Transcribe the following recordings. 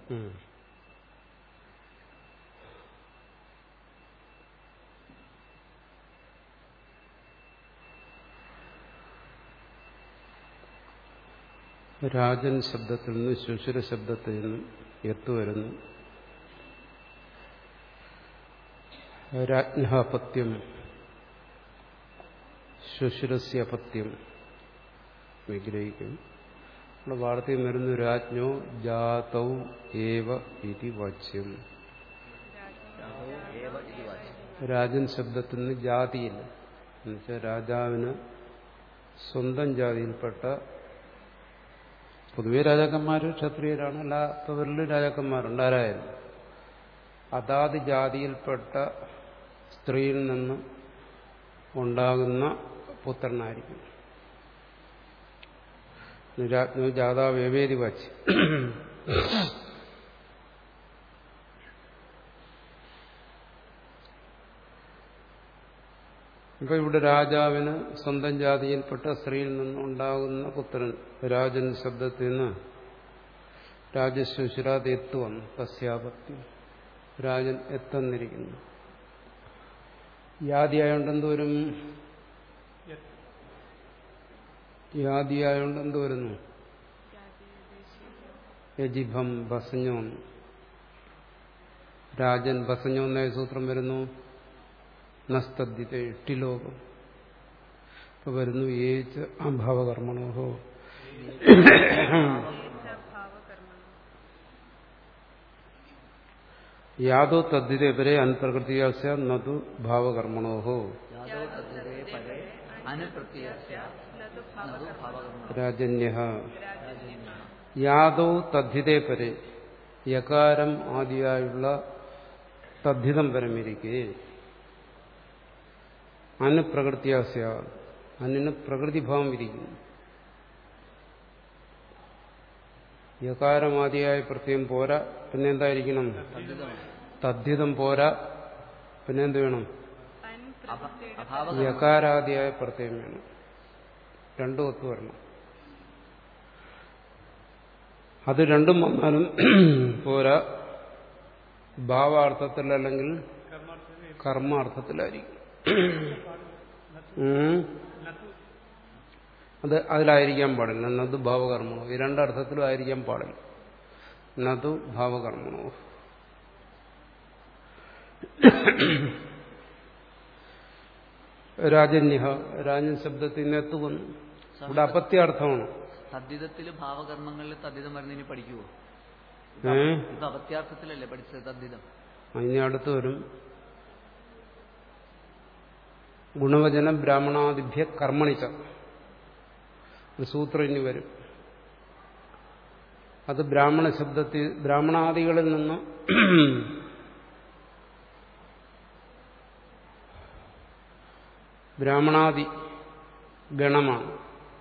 ഉം. രാജൻ ശബ്ദത്തിൽ നിന്ന് ശുശുര ശബ്ദത്തിൽ നിന്നും എത്തു വരുന്നു രാജ്ഞാപത്യം ശുശുരസ്യപത്യം വിഗ്രഹിക്കും നമ്മുടെ വാർത്തയും വരുന്നു രാജ്ഞോ ജാതൗ ഏവ ഇതി വാച്യം ഏവ ഇതി വാച്യം രാജൻ ശബ്ദത്തിൽ നിന്ന് ജാതിയില്ല എന്നുവെച്ചാൽ രാജാവിന് സ്വന്തം ജാതിയിൽപ്പെട്ട പൊതുവെ രാജാക്കന്മാർ ക്ഷത്രിയരാണ് അല്ലാത്തവരിൽ രാജാക്കന്മാരുണ്ട് ആരായാലും അതാത് ജാതിയിൽപ്പെട്ട സ്ത്രീയിൽ നിന്ന് ഉണ്ടാകുന്ന പുത്രനായിരിക്കും രാജ്ഞോ ജാതാവേവേദി വാച്ച് ഇപ്പൊ ഇവിടെ രാജാവിന് സ്വന്തം ജാതിയിൽപ്പെട്ട സ്ത്രീയിൽ നിന്നുണ്ടാകുന്ന പുത്രൻ രാജൻ ശബ്ദത്തിൽ നിന്ന് രാജശുശ്രാത് എത്തു വന്നു തസ്യാപത്യം രാജൻ എത്തന്നിരിക്കുന്നു യാതിയായോണ്ട് എന്തോരും യാതിയായോണ്ട് എന്ത് വരുന്നു യജിഭം ബസഞ്ഞു വന്നു രാജൻ ബസഞ്ഞു എന്ന സൂത്രം വരുന്നു നസ്തദ്ധിത എട്ടിലോകം ഇപ്പൊ വരുന്നു ഏച്ച് അഭാവകർമ്മണോഹോ യാതോ തദ്ധിത വരെ അൻപ്രകൃതിയാസ്യ നതു ഭാവകർമ്മണോഹോ യാദോ തദ്ധിതേ പരേ അനുപ്രത്യസ്യ നതു ഭാവകർമ്മ രാജന്യ യാദോ തദ്ധിതേ പരെ യകാരം ആദിയായുള്ള തദ്ധിതം പരമിരിക്കെ അന് പ്രകൃതിയാസ്യ അന്നിന് പ്രകൃതിഭാവം ഇരിക്കുന്നു യകാരമാദിയായ പ്രത്യം പോരാ പിന്നെ എന്തായിരിക്കണം തദ്ധിതം പോരാ പിന്നെ എന്ത് വേണം അഭാവ യകാരാദിയായ പ്രത്യം വേണം രണ്ടും ഒത്തു വരണം അത് രണ്ടും വന്നാലും പോരാ ഭാവാർത്ഥത്തിൽ അല്ലെങ്കിൽ കർമാർത്ഥത്തിലായിരിക്കും ഉം. അത് അതിലായിരിക്കാൻ പാടില്ല നതു ഭാവകർമ്മണോ ഈ രണ്ടർത്ഥത്തിലും ആയിരിക്കാൻ പാടില്ല നതു ഭാവകർമ്മണോ രാജന്യ രാജൻ ശബ്ദത്തിൽ നിന്ന് എത്തു വന്നു ഇവിടെ അപത്യാർത്ഥമാണ് തദ്ധിതത്തില് ഭാവകർമ്മങ്ങളിൽ തദ്ധിതം വരുന്നതിന് പഠിക്കുവോ ഏ ഇപ്പൊ അപത്യാർത്ഥത്തിലല്ലേ പഠിച്ചത് തദ്ധിതം ഇനി അടുത്ത് വരും ഗുണവചന ബ്രാഹ്മണാദിഭ്യ കർമ്മണിച്ച ഒരു സൂത്രം ഇനി വരും അത് ബ്രാഹ്മണ ശബ്ദത്തിൽ ബ്രാഹ്മണാദികളിൽ നിന്ന് ബ്രാഹ്മണാദി ഗണമാണ്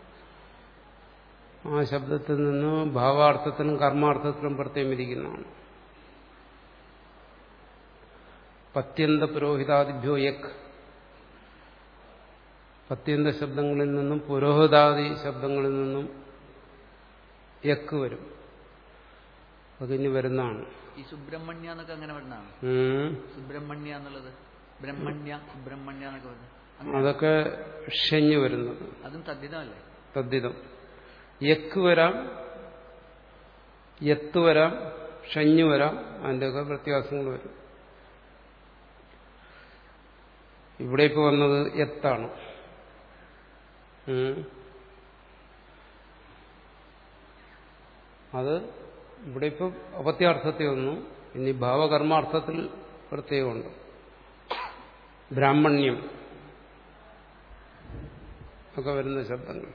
ആ ശബ്ദത്തിൽ നിന്ന് ഭാവാർത്ഥത്തിനും കർമാർത്ഥത്തിനും പ്രത്യേകം ഇരിക്കുന്നതാണ് പത്യന്ത പുരോഹിതാദിഭ്യോ യക് പത്യന്ത ശബ്ദങ്ങളിൽ നിന്നും പുരോഹിതാദി ശബ്ദങ്ങളിൽ നിന്നും യക്ക് വരും അതിന് വരുന്നതാണ് ഈ സുബ്രഹ്മണ്യ എന്നൊക്കെ അങ്ങനെ വരുന്നതാണ് ഉം. സുബ്രഹ്മണ്യ എന്നുള്ളത് ബ്രഹ്മണ്യ സുബ്രഹ്മണ്യ എന്നൊക്കെ വരുന്നത് അങ്ങനെ അതൊക്കെ ഷഞ്ഞ് വരുന്നത് അതും തദ്ധിതമല്ലേ തദ്ധിതം യക്ക് വരാം യത്ത് വരാം ഷഞ്ഞ് വരാം അതിൻ്റെയൊക്കെ വ്യത്യാസങ്ങൾ വരും ഇവിടെ ഇപ്പോൾ വന്നത് എത്താണ് ഉം. അത് ഇവിടെ ഇപ്പോൾ അപത്യാർത്ഥത്തിൽ വന്നു ഇനി ഭാവകർമാർത്ഥത്തിൽ പ്രത്യേകമുണ്ട് ബ്രാഹ്മണ്യം ഒക്കെ വരുന്ന ശബ്ദങ്ങൾ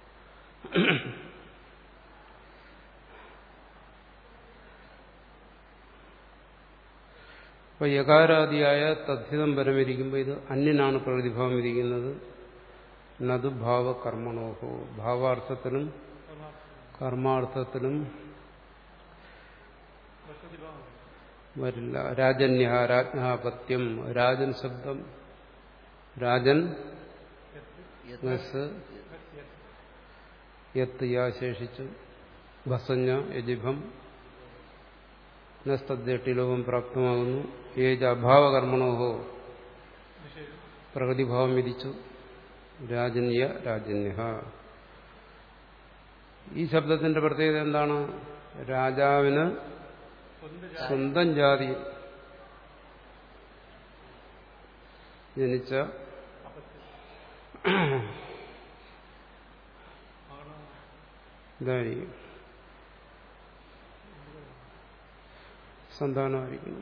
അപ്പൊ യകാരാദിയായ തദ്ധിതം പരമിരിക്കുമ്പോൾ ഇത് അന്യനാണ് പ്രതിഭാവം ഇരിക്കുന്നത് നതു ഭാവകർമ്മണോഹോ ഭാവാർത്ഥത്തിനും കർമാർത്ഥത്തിനും വരില്ല രാജന്യ രാജ്ഞാപത്യം രാജൻ ശബ്ദം രാജൻ നസ് യത്ത് യാ ശേഷിച്ചു ഭസഞ്ഞ യജിഭം നസ്തദ്യട്ടിലോകം പ്രാപ്തമാകുന്നു ഏജ് അഭാവകർമ്മണോഹോ പ്രകൃതിഭാവം വിധിച്ചു രാജന്യ രാജന്യ ഈ ശബ്ദത്തിന്റെ പ്രത്യേകത എന്താണ് രാജാവിന് സ്വന്തം ജാതി ജനിച്ച ഇതായിരിക്കും സന്താനമായിരിക്കണം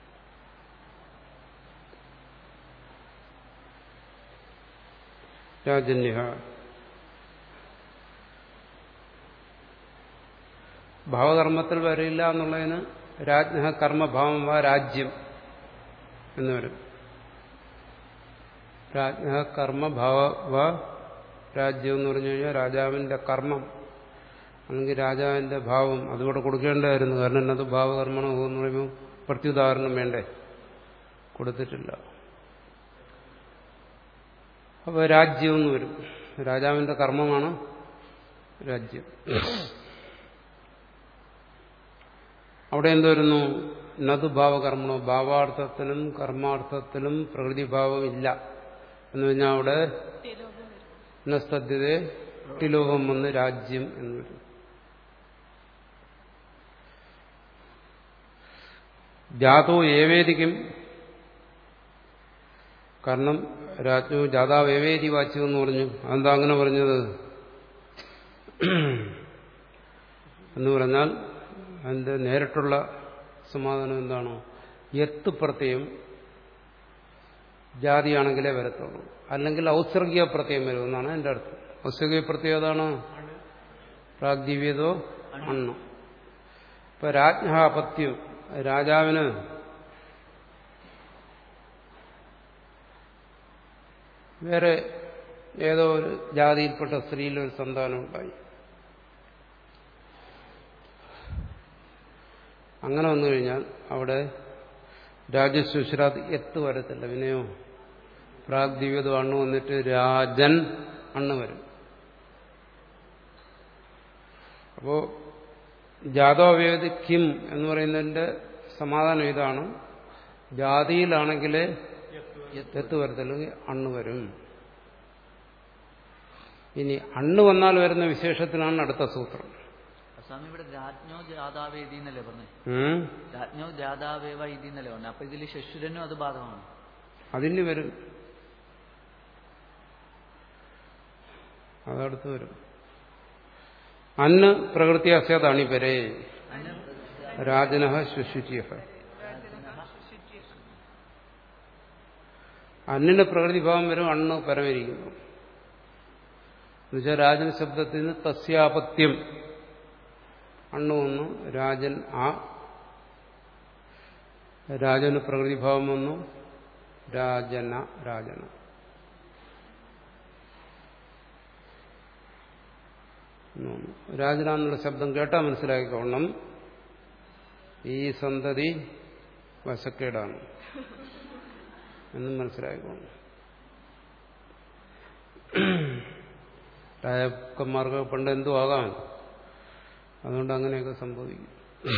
രാജന്യ ഭാവകർമ്മത്തിൽ വരില്ല എന്നുള്ളതിന് രാജ്ഞ കർമ്മഭാവം വ രാജ്യം എന്ന് വരും രാജ്ഞ കർമ്മഭാവ വ രാജ്യം എന്ന് പറഞ്ഞു കഴിഞ്ഞാൽ രാജാവിന്റെ കർമ്മം അല്ലെങ്കിൽ രാജാവിന്റെ ഭാവം അതുകൂടെ കൊടുക്കേണ്ടതായിരുന്നു കാരണം എന്നത് ഭാവകർമ്മണോ എന്ന് പറയുമ്പോൾ പ്രത്യുദാഹരണം വേണ്ടേ കൊടുത്തിട്ടില്ല അപ്പോൾ രാജ്യം എന്ന് വരും രാജാവിന്റെ കർമ്മമാണ് രാജ്യം അവിടെ എന്ത് വരുന്നു നതു ഭാവകർമ്മണോ ഭാവാർത്ഥത്തിലും കർമാർത്ഥത്തിലും പ്രകൃതിഭാവം ഇല്ല എന്ന് പറഞ്ഞാൽ അവിടെ നസ്തദ്യത ടിലോകം വന്ന് രാജ്യം എന്ന് വരും ജാതോ ഏവേദിക്കും കാരണം രാജ്ഞു ജാതാവ് ഏവേദി വാച്ചു എന്ന് പറഞ്ഞു അതെന്താ അങ്ങനെ പറഞ്ഞത് എന്ന് പറഞ്ഞാൽ അതിന്റെ നേരിട്ടുള്ള സമാധാനം എന്താണോ എത്ത് പ്രത്യയം ജാതിയാണെങ്കിലേ വരത്തുള്ളൂ അല്ലെങ്കിൽ ഔസർഗിക പ്രത്യയം വരുമെന്നാണ് എൻ്റെ അർത്ഥം ഔസർഗിക പ്രത്യയം ഏതാണ് പ്രാഗ്ദിവ്യതോ അണ്ണ ഇപ്പൊ രാജ്ഞ അപത്യം രാജാവിന് വേറെ ഏതോ ഒരു ജാതിയിൽപ്പെട്ട സ്ത്രീയിൽ ഒരു സന്താനം ഉണ്ടായി അങ്ങനെ വന്നു കഴിഞ്ഞാൽ അവിടെ രാജശുശ്രാത് എത്ത് വരത്തില്ല വിനയോ പ്രാഗ്ദിവ്യത അണ്ണ് വന്നിട്ട് രാജൻ അണ്ണ് വരും അപ്പോ ജാതോവേദി കിം എന്ന് പറയുന്നതിന്റെ സമാധാനം ഇതാണ് ജാതിയിലാണെങ്കിൽ എത്ത് വരത്തില്ലെങ്കിൽ അണ്ണ് വരും ഇനി അണ്ണ് വന്നാൽ വരുന്ന വിശേഷത്തിനാണ് അടുത്ത സൂത്രം സ്വാമി ഇവിടെ രാജ്ഞോ ജാതാവേദി എന്നല്ലേ പറഞ്ഞത് ഉം? രാജ്ഞോ ജാതാവേവ ഇതി എന്നല്ലേ പറഞ്ഞത് അപ്പൊ ഇതിൽ ശശുരനും അത് ബാധകമാണ് അതിന് വരും അതടുത്ത് വരും അന്ന് പ്രകൃതി അസ്യാതാണ് ഇവരെ രാജന ശുശുചിയ അന്നിന് പ്രകൃതിഭാവം വരും അണ്ണ് പരമരിക്കുന്നു എന്നുവെച്ചാൽ രാജൻ ശബ്ദത്തിൽ നിന്ന് തസ്യാപത്യം അണ്ണു വന്നു രാജൻ ആ രാജന് പ്രകൃതിഭാവം വന്നു രാജന രാജന എന്ന് വന്നു. രാജന എന്നുള്ള ശബ്ദം കേട്ടാൽ മനസ്സിലാക്കിക്കോണം ഈ സന്തതി വശക്കേടാണ് എന്നും മനസ്സിലാക്കിക്കോണം രാജാക്കന്മാർക്ക് പണ്ട് എന്തു ആകാം അതുകൊണ്ട് അങ്ങനെയൊക്കെ സംഭവിക്കും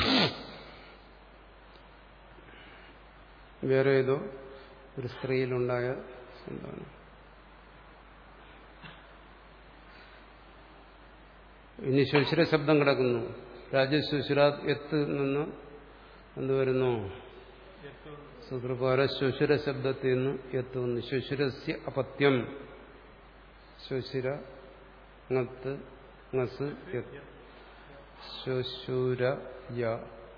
വേറെ ഏതോ ഒരു സ്ത്രീയിലുണ്ടായ സന്താനം ഇനി ശുശ്ര ശബ്ദം കിടക്കുന്നു രാജശുശ്ര എത്ത് നിന്ന് എന്ത് വരുന്നു സുതൃപാര ശുശ്ര ശബ്ദത്തിൽ നിന്ന് എത്തുന്നു ശുശ്രസ്യ അപത്യം ശുശ്ര ngത്ത് ngസ് യത് ശുശൂര യ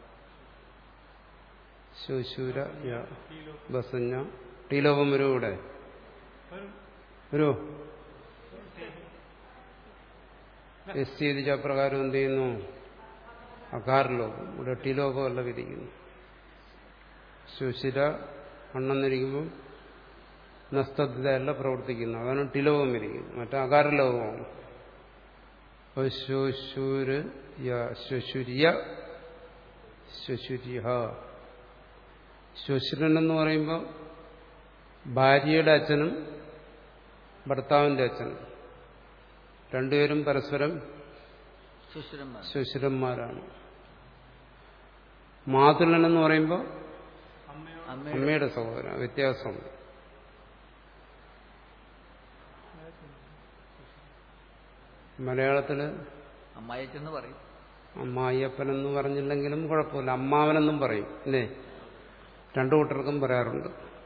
ശുശൂര യ ബസഞ്ഞ ടീലോപം വരും ഇവിടെ വരൂ എസ് ചെയ്തിച്ച പ്രകാരം എന്ത് ചെയ്യുന്നു അകാരലോകം ഇവിടെ ടീലോകമല്ല വിധിക്കുന്നു ശുശിര അണ്ണെന്നിരിക്കുമ്പോൾ നസ്തദ്ധിതയല്ല പ്രവർത്തിക്കുന്നു അതാണ് ടിലോകം ഇരിക്കുന്നത് മറ്റേ അകാരലോകമാണ് അപ്പോൾ ശുശൂര് ശുശുര്യ ശുശുര്യ ശുശ്രൻ എന്ന് പറയുമ്പോൾ ഭാര്യയുടെ അച്ഛനും ഭർത്താവിന്റെ അച്ഛനും രണ്ടുപേരും പരസ്പരം ശുശ്രന്മാർ ശുശ്രന്മാരാണ് മാതുലൻ എന്ന് പറയുമ്പോൾ അമ്മയുടെ അമ്മയുടെ സഹോദരൻ വ്യത്യാസമുണ്ട് മലയാളത്തില് അമ്മായിച്ചെന്ന് പറയും അമ്മായിയപ്പനെന്ന് പറഞ്ഞില്ലെങ്കിലും കുഴപ്പമില്ല അമ്മാവനെന്നും പറയും അല്ലേ രണ്ടു കൂട്ടർക്കും പറയാറുണ്ട്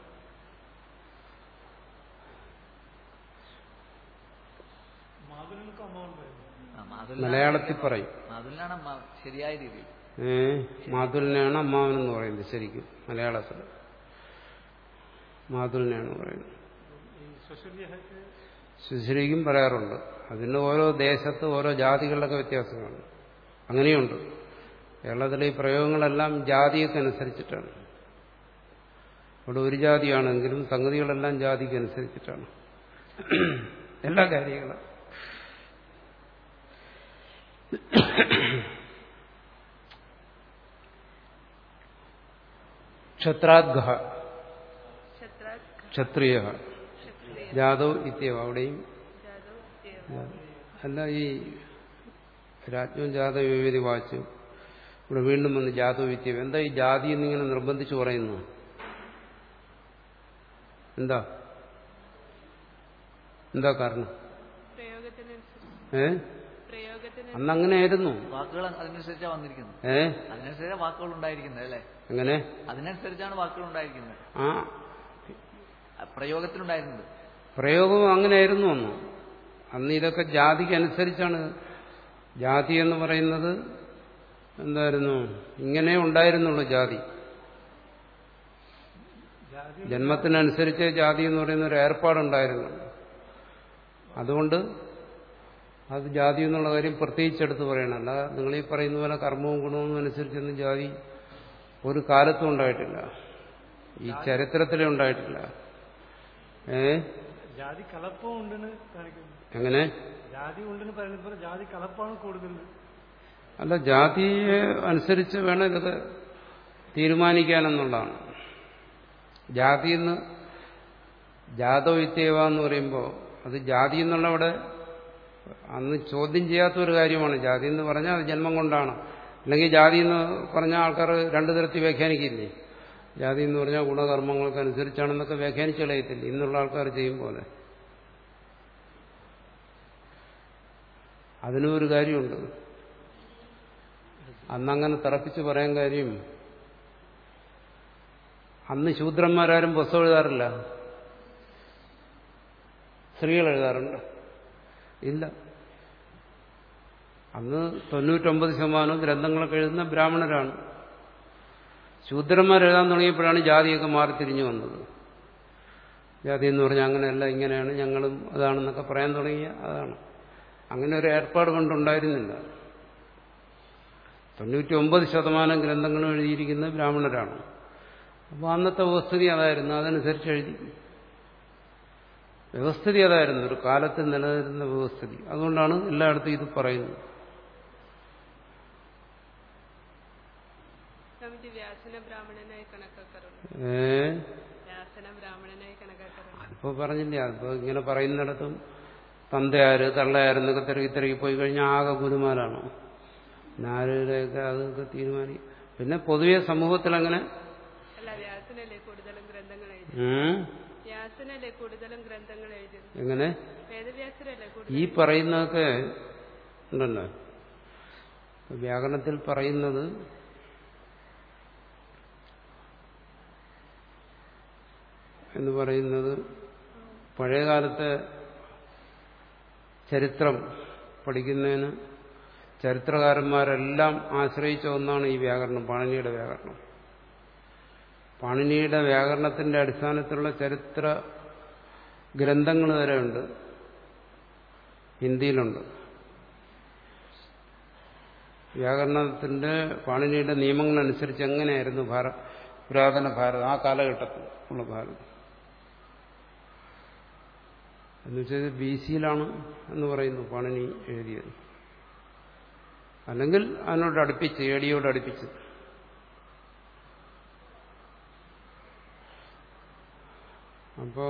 ആ, മാതുലിനാണ് മലയാളത്തിൽ പറയും മാതുലിനാണ് അമ്മ ശരിയായ രീതിയിൽ ഏ മാതുലിനെയാണ് അമ്മാവനെന്ന് പറയുന്നത് ശരിക്കും മലയാളത്തിൽ മാതുലിനെയാണ് പറയുന്നത് സുശരിക്കും പറയാറുണ്ട് അതിന് ഓരോ ദേശത്ത് ഓരോ ജാതികളിലൊക്കെ വ്യത്യാസങ്ങളുണ്ട് അങ്ങനെയുണ്ട് കേരളത്തിലെ ഈ പ്രയോഗങ്ങളെല്ലാം ജാതിയൊക്കെ അനുസരിച്ചിട്ടാണ് ഇവിടെ ഒരു ജാതിയാണെങ്കിലും സംഗതികളെല്ലാം ജാതിക്ക് അനുസരിച്ചിട്ടാണ് എല്ലാ കാര്യങ്ങളും ക്ഷത്രാദ്ഘ ക്ഷത്രിയ ജാദവ് ഇത്യവ അവിടെയും അല്ല ഈ രാജ്ഞവും ജാതവ് വിവേതി വായിച്ചു ഇവിടെ വീണ്ടും വന്ന് ജാതവ് ഇത്യവ എന്താ ഈ ജാതി എന്നിങ്ങനെ നിർബന്ധിച്ചു പറയുന്നു എന്താ എന്താ കാരണം പ്രയോഗത്തിനനുസരിച്ച് ഏ പ്രയോഗത്തിന് അന്ന് അങ്ങനെയായിരുന്നു വാക്കുകൾ അതിനനുസരിച്ചാണ് വന്നിരിക്കുന്നത് ഏ അതിനനുസരിച്ചാണ് വാക്കുകൾ ഉണ്ടായിരിക്കുന്നത് അല്ലേ എങ്ങനെ അതിനനുസരിച്ചാണ് വാക്കുകൾ ഉണ്ടായിരിക്കുന്നത് ആ ആ, പ്രയോഗത്തിലുണ്ടായിരുന്നത് പ്രയോഗവും അങ്ങനെയായിരുന്നു അന്ന് അന്ന് ഇതൊക്കെ ജാതിക്ക് അനുസരിച്ചാണ് ജാതി എന്ന് പറയുന്നത് എന്തായിരുന്നു ഇങ്ങനെ ഉണ്ടായിരുന്നുള്ളൂ ജാതി ജന്മത്തിനനുസരിച്ച് ജാതി എന്ന് പറയുന്ന ഒരു ഏർപ്പാടുണ്ടായിരുന്നു അതുകൊണ്ട് അത് ജാതി എന്നുള്ള കാര്യം പ്രത്യേകിച്ച് എടുത്ത് പറയണം അല്ല നിങ്ങൾ ഈ പറയുന്ന പോലെ കർമ്മവും ഗുണവും അനുസരിച്ചൊന്നും ജാതി ഒരു കാലത്തും ഉണ്ടായിട്ടില്ല ഈ ചരിത്രത്തിലേ ഉണ്ടായിട്ടില്ല ഏ ജാതി കലപ്പം ഉണ്ടെന്ന് കാണിക്കുന്നു എങ്ങനെ ജാതി ഉണ്ടെന്ന് പറയുന്നത് ജാതി കലപ്പാണ് കൂടുതൽ അല്ല ജാതിയെ അനുസരിച്ച് വേണം ഇതൊക്കെ തീരുമാനിക്കാനെന്നുള്ളതാണ് ജാതി എന്ന് ജാതോ വിത്യവ എന്ന് പറയുമ്പോൾ അത് ജാതി എന്നുള്ള അവിടെ അന്ന് ചോദ്യം ചെയ്യാത്ത ഒരു കാര്യമാണ് ജാതി എന്ന് പറഞ്ഞാൽ അത് ജന്മം കൊണ്ടാണ് അല്ലെങ്കിൽ ജാതി എന്ന് പറഞ്ഞ ആൾക്കാർ രണ്ടു തരത്തിൽ വ്യാഖ്യാനിക്കില്ലേ ജാതി എന്ന് പറഞ്ഞാൽ ഗുണകർമ്മങ്ങൾക്ക് അനുസരിച്ചാണെന്നൊക്കെ വ്യാഖ്യാനിച്ച് കളയത്തില്ല ഇന്നുള്ള ആൾക്കാർ ചെയ്യും പോലെ അതിനും ഒരു കാര്യമുണ്ട് അന്നങ്ങനെ തറപ്പിച്ച് പറയാൻ കാര്യം അന്ന് ശൂദ്രന്മാരാരും പുസ്തകം എഴുതാറില്ല സ്ത്രീകൾ എഴുതാറുണ്ട് ഇല്ല അന്ന് തൊണ്ണൂറ്റൊമ്പത് ശതമാനം ഗ്രന്ഥങ്ങളൊക്കെ എഴുതുന്ന ബ്രാഹ്മണരാണ് ശൂദ്രന്മാർ എഴുതാൻ തുടങ്ങിയപ്പോഴാണ് ജാതിയൊക്കെ മാറിത്തിരിഞ്ഞു വന്നത് ജാതി എന്ന് പറഞ്ഞാൽ അങ്ങനെയല്ല ഇങ്ങനെയാണ് ഞങ്ങളും അതാണെന്നൊക്കെ പറയാൻ തുടങ്ങിയ അതാണ് അങ്ങനെ ഒരു ഏർപ്പാട് കൊണ്ടുണ്ടായിരുന്നില്ല തൊണ്ണൂറ്റി ഒമ്പത് ശതമാനം ഗ്രന്ഥങ്ങളും എഴുതിയിരിക്കുന്നത് ബ്രാഹ്മണരാണ് അപ്പോൾ അന്നത്തെ വ്യവസ്ഥിതി അതായിരുന്നു അതനുസരിച്ച് എഴുതി വ്യവസ്ഥിതി അതായിരുന്നു ഒരു കാലത്ത് നിലനിരുന്ന വ്യവസ്ഥിതി അതുകൊണ്ടാണ് എല്ലായിടത്തും ഇത് പറയുന്നത് സ്വാമിജി വ്യാസന ബ്രാഹ്മണനായി കണക്കാക്കാറുണ്ട് ഏ വ്യാസന ബ്രാഹ്മണനായി കണക്കാക്കാറുണ്ട് അതിപ്പോ പറഞ്ഞില്ലേ അതിപ്പോ ഇങ്ങനെ പറയുന്നിടത്തും തന്തയാര് തള്ളയാരെന്നൊക്കെ തിരക്കി തിരക്കി പോയി കഴിഞ്ഞാൽ ആകെ ഗുരുമാരാണ് നാരുടെയൊക്കെ അതൊക്കെ തീരുമാനി പിന്നെ പൊതുവെ സമൂഹത്തിൽ അങ്ങനെ അല്ല വ്യാസനല്ലേ കൂടുതലും ഗ്രന്ഥങ്ങൾ എഴുതി ഉം, വ്യാസനല്ലേ കൂടുതലും ഗ്രന്ഥങ്ങൾ എഴുതിയത് എങ്ങനെ വേദവ്യാസരല്ലേ ഈ കൂടുതൽ പറയുന്നതൊക്കെ ഉണ്ടല്ലോ വ്യാകരണത്തിൽ പറയുന്നത് എന്ന് പറയുന്നത് പഴയകാലത്തെ ചരിത്രം പഠിക്കുന്നതിന് ചരിത്രകാരന്മാരെല്ലാം ആശ്രയിച്ച ഒന്നാണ് ഈ വ്യാകരണം പാണിനിയുടെ വ്യാകരണം പാണിനിയുടെ വ്യാകരണത്തിന്റെ അടിസ്ഥാനത്തിലുള്ള ചരിത്ര ഗ്രന്ഥങ്ങൾ വരെ ഉണ്ട് ഹിന്ദിയിലുണ്ട് വ്യാകരണത്തിന്റെ പാണിനിയുടെ നിയമങ്ങളനുസരിച്ച് എങ്ങനെയായിരുന്നു ഭാര പുരാതന ഭാരതം ആ കാലഘട്ടത്തിൽ ഉള്ള ഭാരതം എന്നുവെച്ചാൽ ബി സിയിലാണ് എന്ന് പറയുന്നു പാണിനി എഴുതിയത് അല്ലെങ്കിൽ അതിനോട് അടുപ്പിച്ച് ഏടിയോട് അടുപ്പിച്ച് അപ്പോ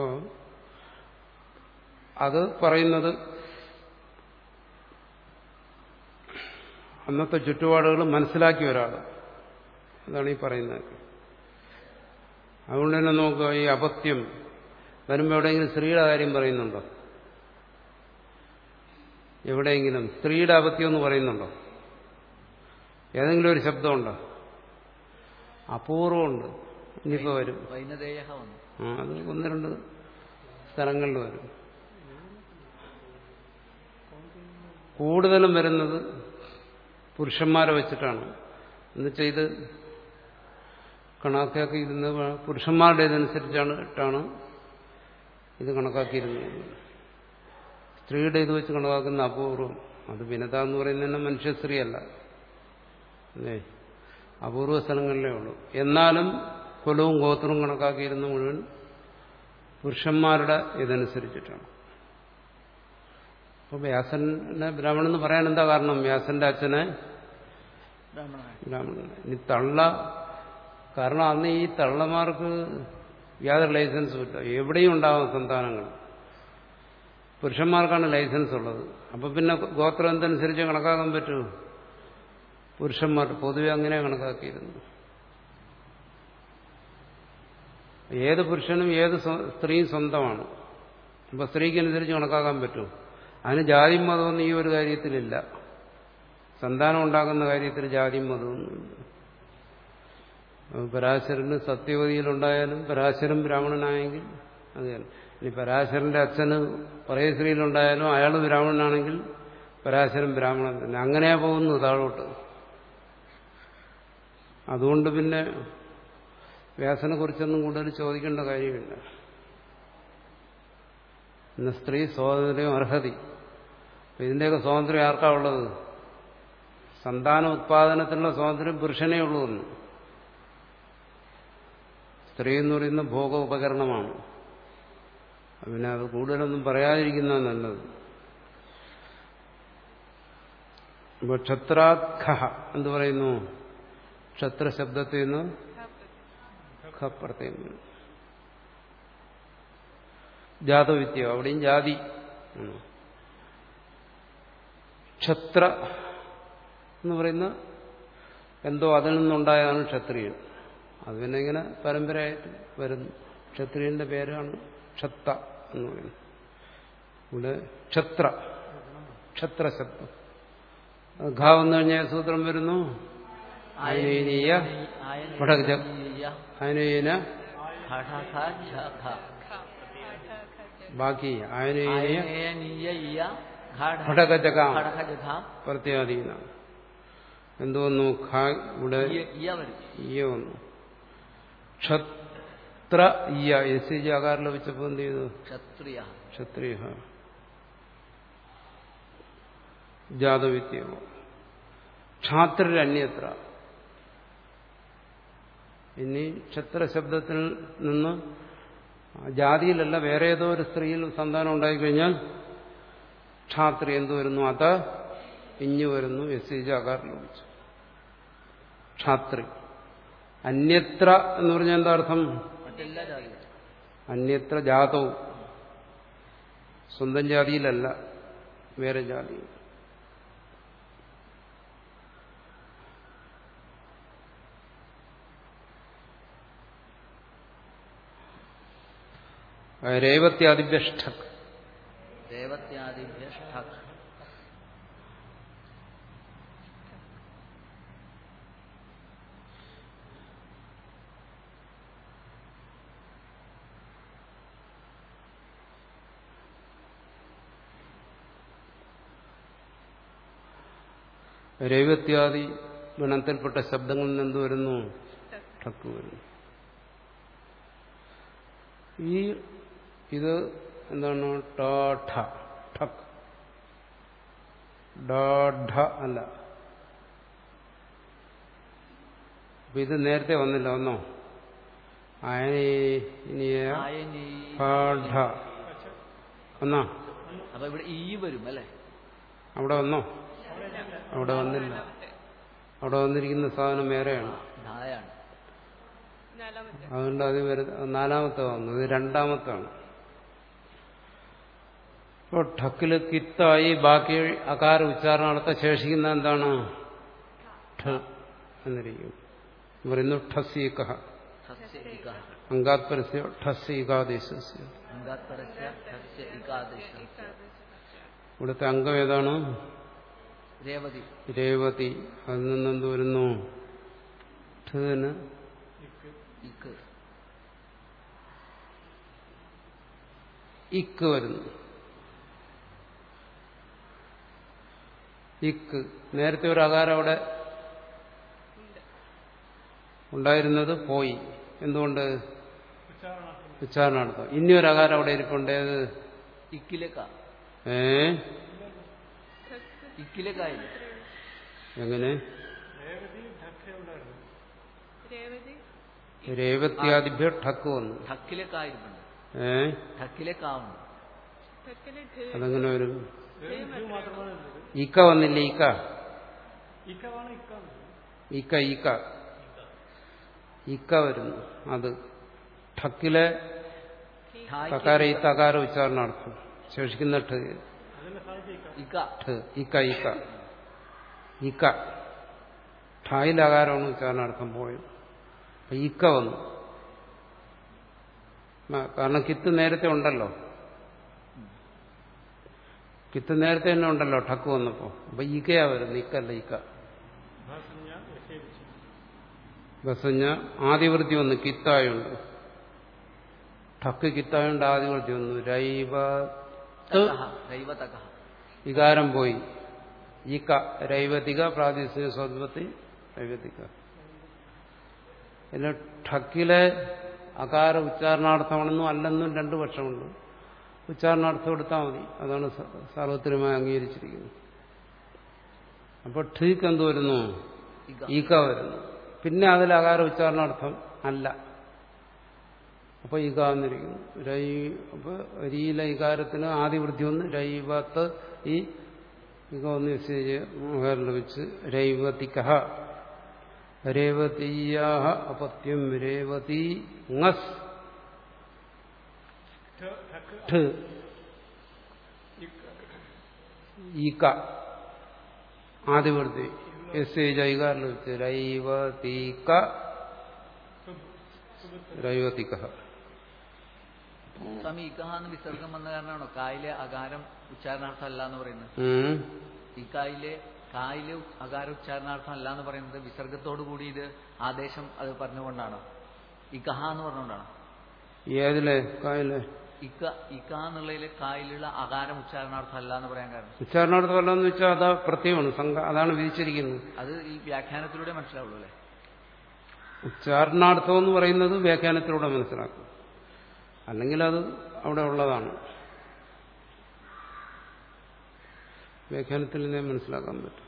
അത് പറയുന്നത് അന്നത്തെ ചുറ്റുപാടുകൾ മനസ്സിലാക്കിയ ഒരാൾ അതാണ് ഈ പറയുന്നത് അതുകൊണ്ട് തന്നെ നോക്കുക ഈ അപത്യം വരുമ്പോൾ എവിടെയെങ്കിലും സ്ത്രീയുടെ കാര്യം പറയുന്നുണ്ടോ എവിടെയെങ്കിലും സ്ത്രീയുടെ അപത്യം എന്ന് പറയുന്നുണ്ടോ ഏതെങ്കിലും ഒരു ശബ്ദമുണ്ടോ അപൂർവമുണ്ട് ഇനിയിപ്പോ വരും വൈനതേയ വന്നു ആ അത് ഒന്ന് രണ്ട് സ്ഥലങ്ങളിൽ വരും കൂടുതലും വരുന്നത് പുരുഷന്മാരെ വെച്ചിട്ടാണ് എന്നുവെച്ചാൽ ഇത് കണക്കാക്കിയിരുന്നത് പുരുഷന്മാരുടെ ഇതനുസരിച്ചാണ് ഇട്ടാണ് ഇത് കണക്കാക്കിയിരുന്നത് സ്ത്രീയുടെ ഇത് വെച്ച് കണക്കാക്കുന്ന അപൂർവം അത് വിനത എന്ന് പറയുന്നത് തന്നെ മനുഷ്യ സ്ത്രീയല്ല അല്ലേ അപൂർവ സ്ഥലങ്ങളിലേ ഉള്ളൂ എന്നാലും കുലവും ഗോത്രവും കണക്കാക്കിയിരുന്ന മുഴുവൻ പുരുഷന്മാരുടെ ഇതനുസരിച്ചിട്ടാണ് അപ്പോൾ വ്യാസനെ ബ്രാഹ്മണൻ എന്ന് പറയാൻ എന്താ കാരണം വ്യാസന്റെ അച്ഛനെ ബ്രാഹ്മണനായി ബ്രാഹ്മണനെ ഇനി തള്ള കാരണം അന്ന് ഈ തള്ളമാർക്ക് യാതൊരു ലൈസൻസും ഇല്ല എവിടെയും ഉണ്ടാവും സന്താനങ്ങൾ പുരുഷന്മാർക്കാണ് ലൈസൻസ് ഉള്ളത് അപ്പൊ പിന്നെ ഗോത്രം എന്തനുസരിച്ച് കണക്കാക്കാൻ പറ്റൂ പുരുഷന്മാർ പൊതുവെ അങ്ങനെ കണക്കാക്കിയിരുന്നു ഏത് പുരുഷനും ഏത് സ്വ- സ്ത്രീയും സ്വന്തമാണ് അപ്പൊ സ്ത്രീക്കനുസരിച്ച് കണക്കാക്കാൻ പറ്റുമോ അതിന് ജാതിയും മതമൊന്നും ഈ ഒരു കാര്യത്തിലില്ല സന്താനം ഉണ്ടാകുന്ന കാര്യത്തിൽ ജാതിയും മതമൊന്നുമില്ല പരാശരന് സത്യവതിയിലുണ്ടായാലും പരാശരൻ ബ്രാഹ്മണനായെങ്കിൽ അത് തന്നെ ഇനി പരാശരന്റെ അച്ഛന് പറയശ്രീയിലുണ്ടായാലും അയാൾ ബ്രാഹ്മണനാണെങ്കിൽ പരാശരൻ ബ്രാഹ്മണൻ തന്നെ അങ്ങനെയാ പോകുന്നു താഴോട്ട് അതുകൊണ്ട് പിന്നെ വ്യാസനെ കുറിച്ചൊന്നും കൂടുതൽ ചോദിക്കേണ്ട കാര്യമില്ല ഇന്ന് സ്ത്രീ സ്വാതന്ത്ര്യം അർഹതി അപ്പൊ ഇതിന്റെയൊക്കെ സ്വാതന്ത്ര്യം ആർക്കാ ഉള്ളത് സന്താന ഉത്പാദനത്തിനുള്ള സ്വാതന്ത്ര്യം പുരുഷനേ ഉള്ളൂ എന്ന് സ്ത്രീ എന്ന് പറയുന്ന ഭോഗ ഉപകരണമാണ് പിന്നെ അത് കൂടുതലൊന്നും പറയാതിരിക്കുന്ന നല്ലത് ഇപ്പൊ ക്ഷത്രാഖ എന്ന് പറയുന്നു ക്ഷത്ര ശബ്ദത്തിൽ നിന്ന് ഖ പ്രത്യേകം വരും. ജാതവിദ്യ അവിടെയും ജാതി ആണ്. ക്ഷത്ര എന്ന് പറയുന്ന എന്തോ അതിൽ നിന്നുണ്ടായതാണ് ക്ഷത്രിയൻ അത് പിന്നെ ഇങ്ങനെ പരമ്പരയായിട്ട് വരുന്നു ക്ഷത്രിയന്റെ പേരാണ് ക്ഷത്ത എന്ന് പറയുന്നത് ഇവിടെ ക്ഷത്ര ക്ഷത്ര ശബ്ദം ഘ വന്നു കഴിഞ്ഞാൽ സൂത്രം വരുന്നു ആയനീയ വടകജ ആയനീന ഘടക ഝ ഘ. ബാക്കി ആയനീയ ആയനേയനീയ ഇയ ഘട ഘടകജക ഘടക ജഘ. പ്രത്യാധീനാണ് എന്തോന്നു ഖ ഇവിടെ ഇയ- ഇയ വരും ഇയ വന്നു ക്ഷത്ര ഇയ എസ് സി ജി ആകാരം ലഭിച്ചപ്പോ എന്ത് ചെയ്തു ക്ഷത്രിയ ക്ഷത്രിയ ജാതവിദ്യ ക്ഷാത്രരന്യത്ര ഇനി ക്ഷത്ര ശബ്ദത്തിൽ നിന്ന് ജാതിയിലല്ല വേറെ ഏതോ ഒരു സ്ത്രീയിൽ സന്താനം ഉണ്ടായിക്കഴിഞ്ഞാൽ ക്ഷാത്രി എന്ത് വരുന്നു അത് ഇഞ്ഞു വരുന്നു എസ് സി ജി ആകാരം ലഭിച്ചു ക്ഷാത്രി അന്യത്ര എന്ന് പറഞ്ഞാൽ എന്താ അർത്ഥം മറ്റെല്ലാ ജാതികളും അന്യത്ര ജാതവും സ്വന്തം ജാതിയിലല്ല വേറെ ജാതി രേവത്യാദിഭ്യഷ്ടക് ദേവത്യാദിഭ്യ ഷ്ഠക് രേവത്യാദി ഗണത്തിൽപ്പെട്ട ശബ്ദങ്ങളിൽ നിന്ന് എന്ത് വരുന്നു ഠക്ക് വരുന്നു ഈ ഇത് എന്താണ് ടാഠ ഠക് ഡാഢ അല്ല അപ്പൊ ഇത് നേരത്തെ വന്നില്ല ഒന്നോ അയനീയ ആയനീ പാഠ ഒന്നോ അപ്പൊ ഇവിടെ ഈ വരും അല്ലെ അവിടെ വന്നോ അവിടെ വന്നില്ല അവിടെ വന്നിരിക്കുന്ന സാധനം വേറെയാണ് ധായാണ് നാലാമത്തെ അതുകൊണ്ട് അത് വരു- നാലാമത്തെ വന്നു ഇത് രണ്ടാമത്താണ് ഇപ്പോൾ ഠക്കില് കിത്തായി ബാക്കി അകാര ഉച്ചാരണം നടത്ത ശേഷിക്കുന്ന എന്താണ് ഠ എന്നിരിക്കും പറയുന്നു ഠസ്യീക സസ്യ ഇക അങ്കാത് പരസ്യ ഠസ്യീകാദേശ അംഗാത്പരസ്യ സസ്യ ഇകാദേശ ഇവിടുത്തെ അംഗം ഏതാണ് രേവതി രേവതി അതിൽ നിന്ന് എന്ത് വരുന്നു ഠിന് ഇക്ക് ഇക്ക് വരുന്നു ഇക്ക് നേരത്തെ ഒരു അകാരം അവിടെ ഉണ്ടായിരുന്നത് പോയി എന്തുകൊണ്ട് ഉച്ചാരണാർത്ഥം ഇനി ഒരു അകാരം അവിടെ ഇരിപ്പുണ്ടേത് ഇക്കിലെ കാ ഏ ഇക്കിലെ കായില്ല എങ്ങനെ രേവതി രേവത്യാദിഭ്യ ഠക്ക് വന്നു ഠക്കിലെ കായിരിപ്പുണ്ട് ഏ ഠക്കിലെ കാവുണ്ട് തെക്കല് ഢ അതെങ്ങനെ വരും ഇത് മാത്രമാണ് ഉള്ളത് ഈക്ക വന്നില്ലേ ഈക്ക ഇക്കവാണ് ഇക്കാണ് ഈക്ക ഈക്ക ഈക്ക വരുന്നു അത് ഠക്കിലെ തകാര ഈ തകാര ഉച്ചാരണാർത്ഥം ശേഷിക്കുന്ന ഠ അതന്നെ സാധിക്കും ഇക്ക ഇക്ക ഠ ഈക്ക ഈക്ക ഈക്ക ഠായിലകാരമാണ് ഉച്ചാരണാർത്ഥം പോയത് അപ്പൊ ഈക്ക വന്നു ആ, കാരണം കിത്ത് നേരത്തെ ഉണ്ടല്ലോ കിത്ത് നേരത്തെ തന്നെ ഉണ്ടല്ലോ ഠക്ക് വന്നപ്പോ അപ്പൊ ഈക്കയാ വരുന്നു ഇക്കല്ല ഈക്ക ഭാഷഞ്ഞ നിഷേധിച്ചു ബസഞ്ഞ ആദിവൃത്തി വന്നു കിത്തായുണ്ട് ഠക്ക് കിത്തായുണ്ട് ആദിവൃത്തി വന്നു രൈവ തകഹ ദൈവതകഹ വികാരം പോയി ഈക്ക രൈവതിക പ്രാദേശിക സ്വത്വത്തി രൈവതിക പിന്നെ ഠക്കിലെ അകാര ഉച്ചാരണാർത്ഥമാണെന്നും അല്ലെന്നും രണ്ടു പക്ഷമുണ്ട് ഉച്ചാരണാർത്ഥം എടുത്താൽ മതി അതാണ് സ- സാർവത്രികമായി അംഗീകരിച്ചിരിക്കുന്നത് അപ്പോൾ ഠീക്ക് എന്ത് വരുന്നു ഇക ഈക്ക വരുന്നു പിന്നെ അതിൽ അകാര ഉച്ചാരണാർത്ഥം അല്ല അപ്പൊ ഈക വന്നിരിക്കുന്നു രൈ അപ്പൊ രീല ഇകാരത്തിന് ആദിവൃത്തി ഒന്ന് രൈവത്ത് ഈ ഇക ഒന്ന് വിശേഷ ലഭിച്ച് രൈവതിക രേവതീയാഹ അപത്യം രേവതി ngസ് ഠ ഈക ആദിവൃത്തി എസ് എ ജൈകാരം ലഭിച്ച് രൈവതീക രൈവതിക സ്വാമി ഇക്കഹ എന്ന് വിസർഗം വന്ന കാരണമാണോ കായിലെ അകാരം ഉച്ചാരണാർത്ഥം അല്ല എന്ന് പറയുന്നത് ഉം. ഈ കായിലെ കായിലെ അകാര ഉച്ചാരണാർത്ഥം അല്ല എന്ന് പറയുന്നത് വിസർഗത്തോടു കൂടി ഇത് ആദേശം അത് പറഞ്ഞുകൊണ്ടാണോ ഇക്കഹ എന്ന് പറഞ്ഞുകൊണ്ടാണോ ഏതിലെ കായലെ ഇക്ക ഇക്ക എന്നുള്ളതിലെ കായിലുള്ള അകാരം ഉച്ചാരണാർത്ഥം അല്ല എന്ന് പറയാൻ കാരണം ഉച്ചാരണാർത്ഥം അല്ലെന്ന് വെച്ചാൽ അതാ പ്രത്യേകമാണ് സംഘ അതാണ് വിധിച്ചിരിക്കുന്നത് അത് ഈ വ്യാഖ്യാനത്തിലൂടെ മനസ്സിലാവുള്ളൂ അല്ലേ ഉച്ചാരണാർത്ഥം എന്ന് പറയുന്നത് വ്യാഖ്യാനത്തിലൂടെ മനസ്സിലാക്കും അല്ലെങ്കിൽ അത് അവിടെ ഉള്ളതാണ് വ്യാഖ്യാനത്തിൽ നിന്നേ മനസ്സിലാക്കാൻ പറ്റും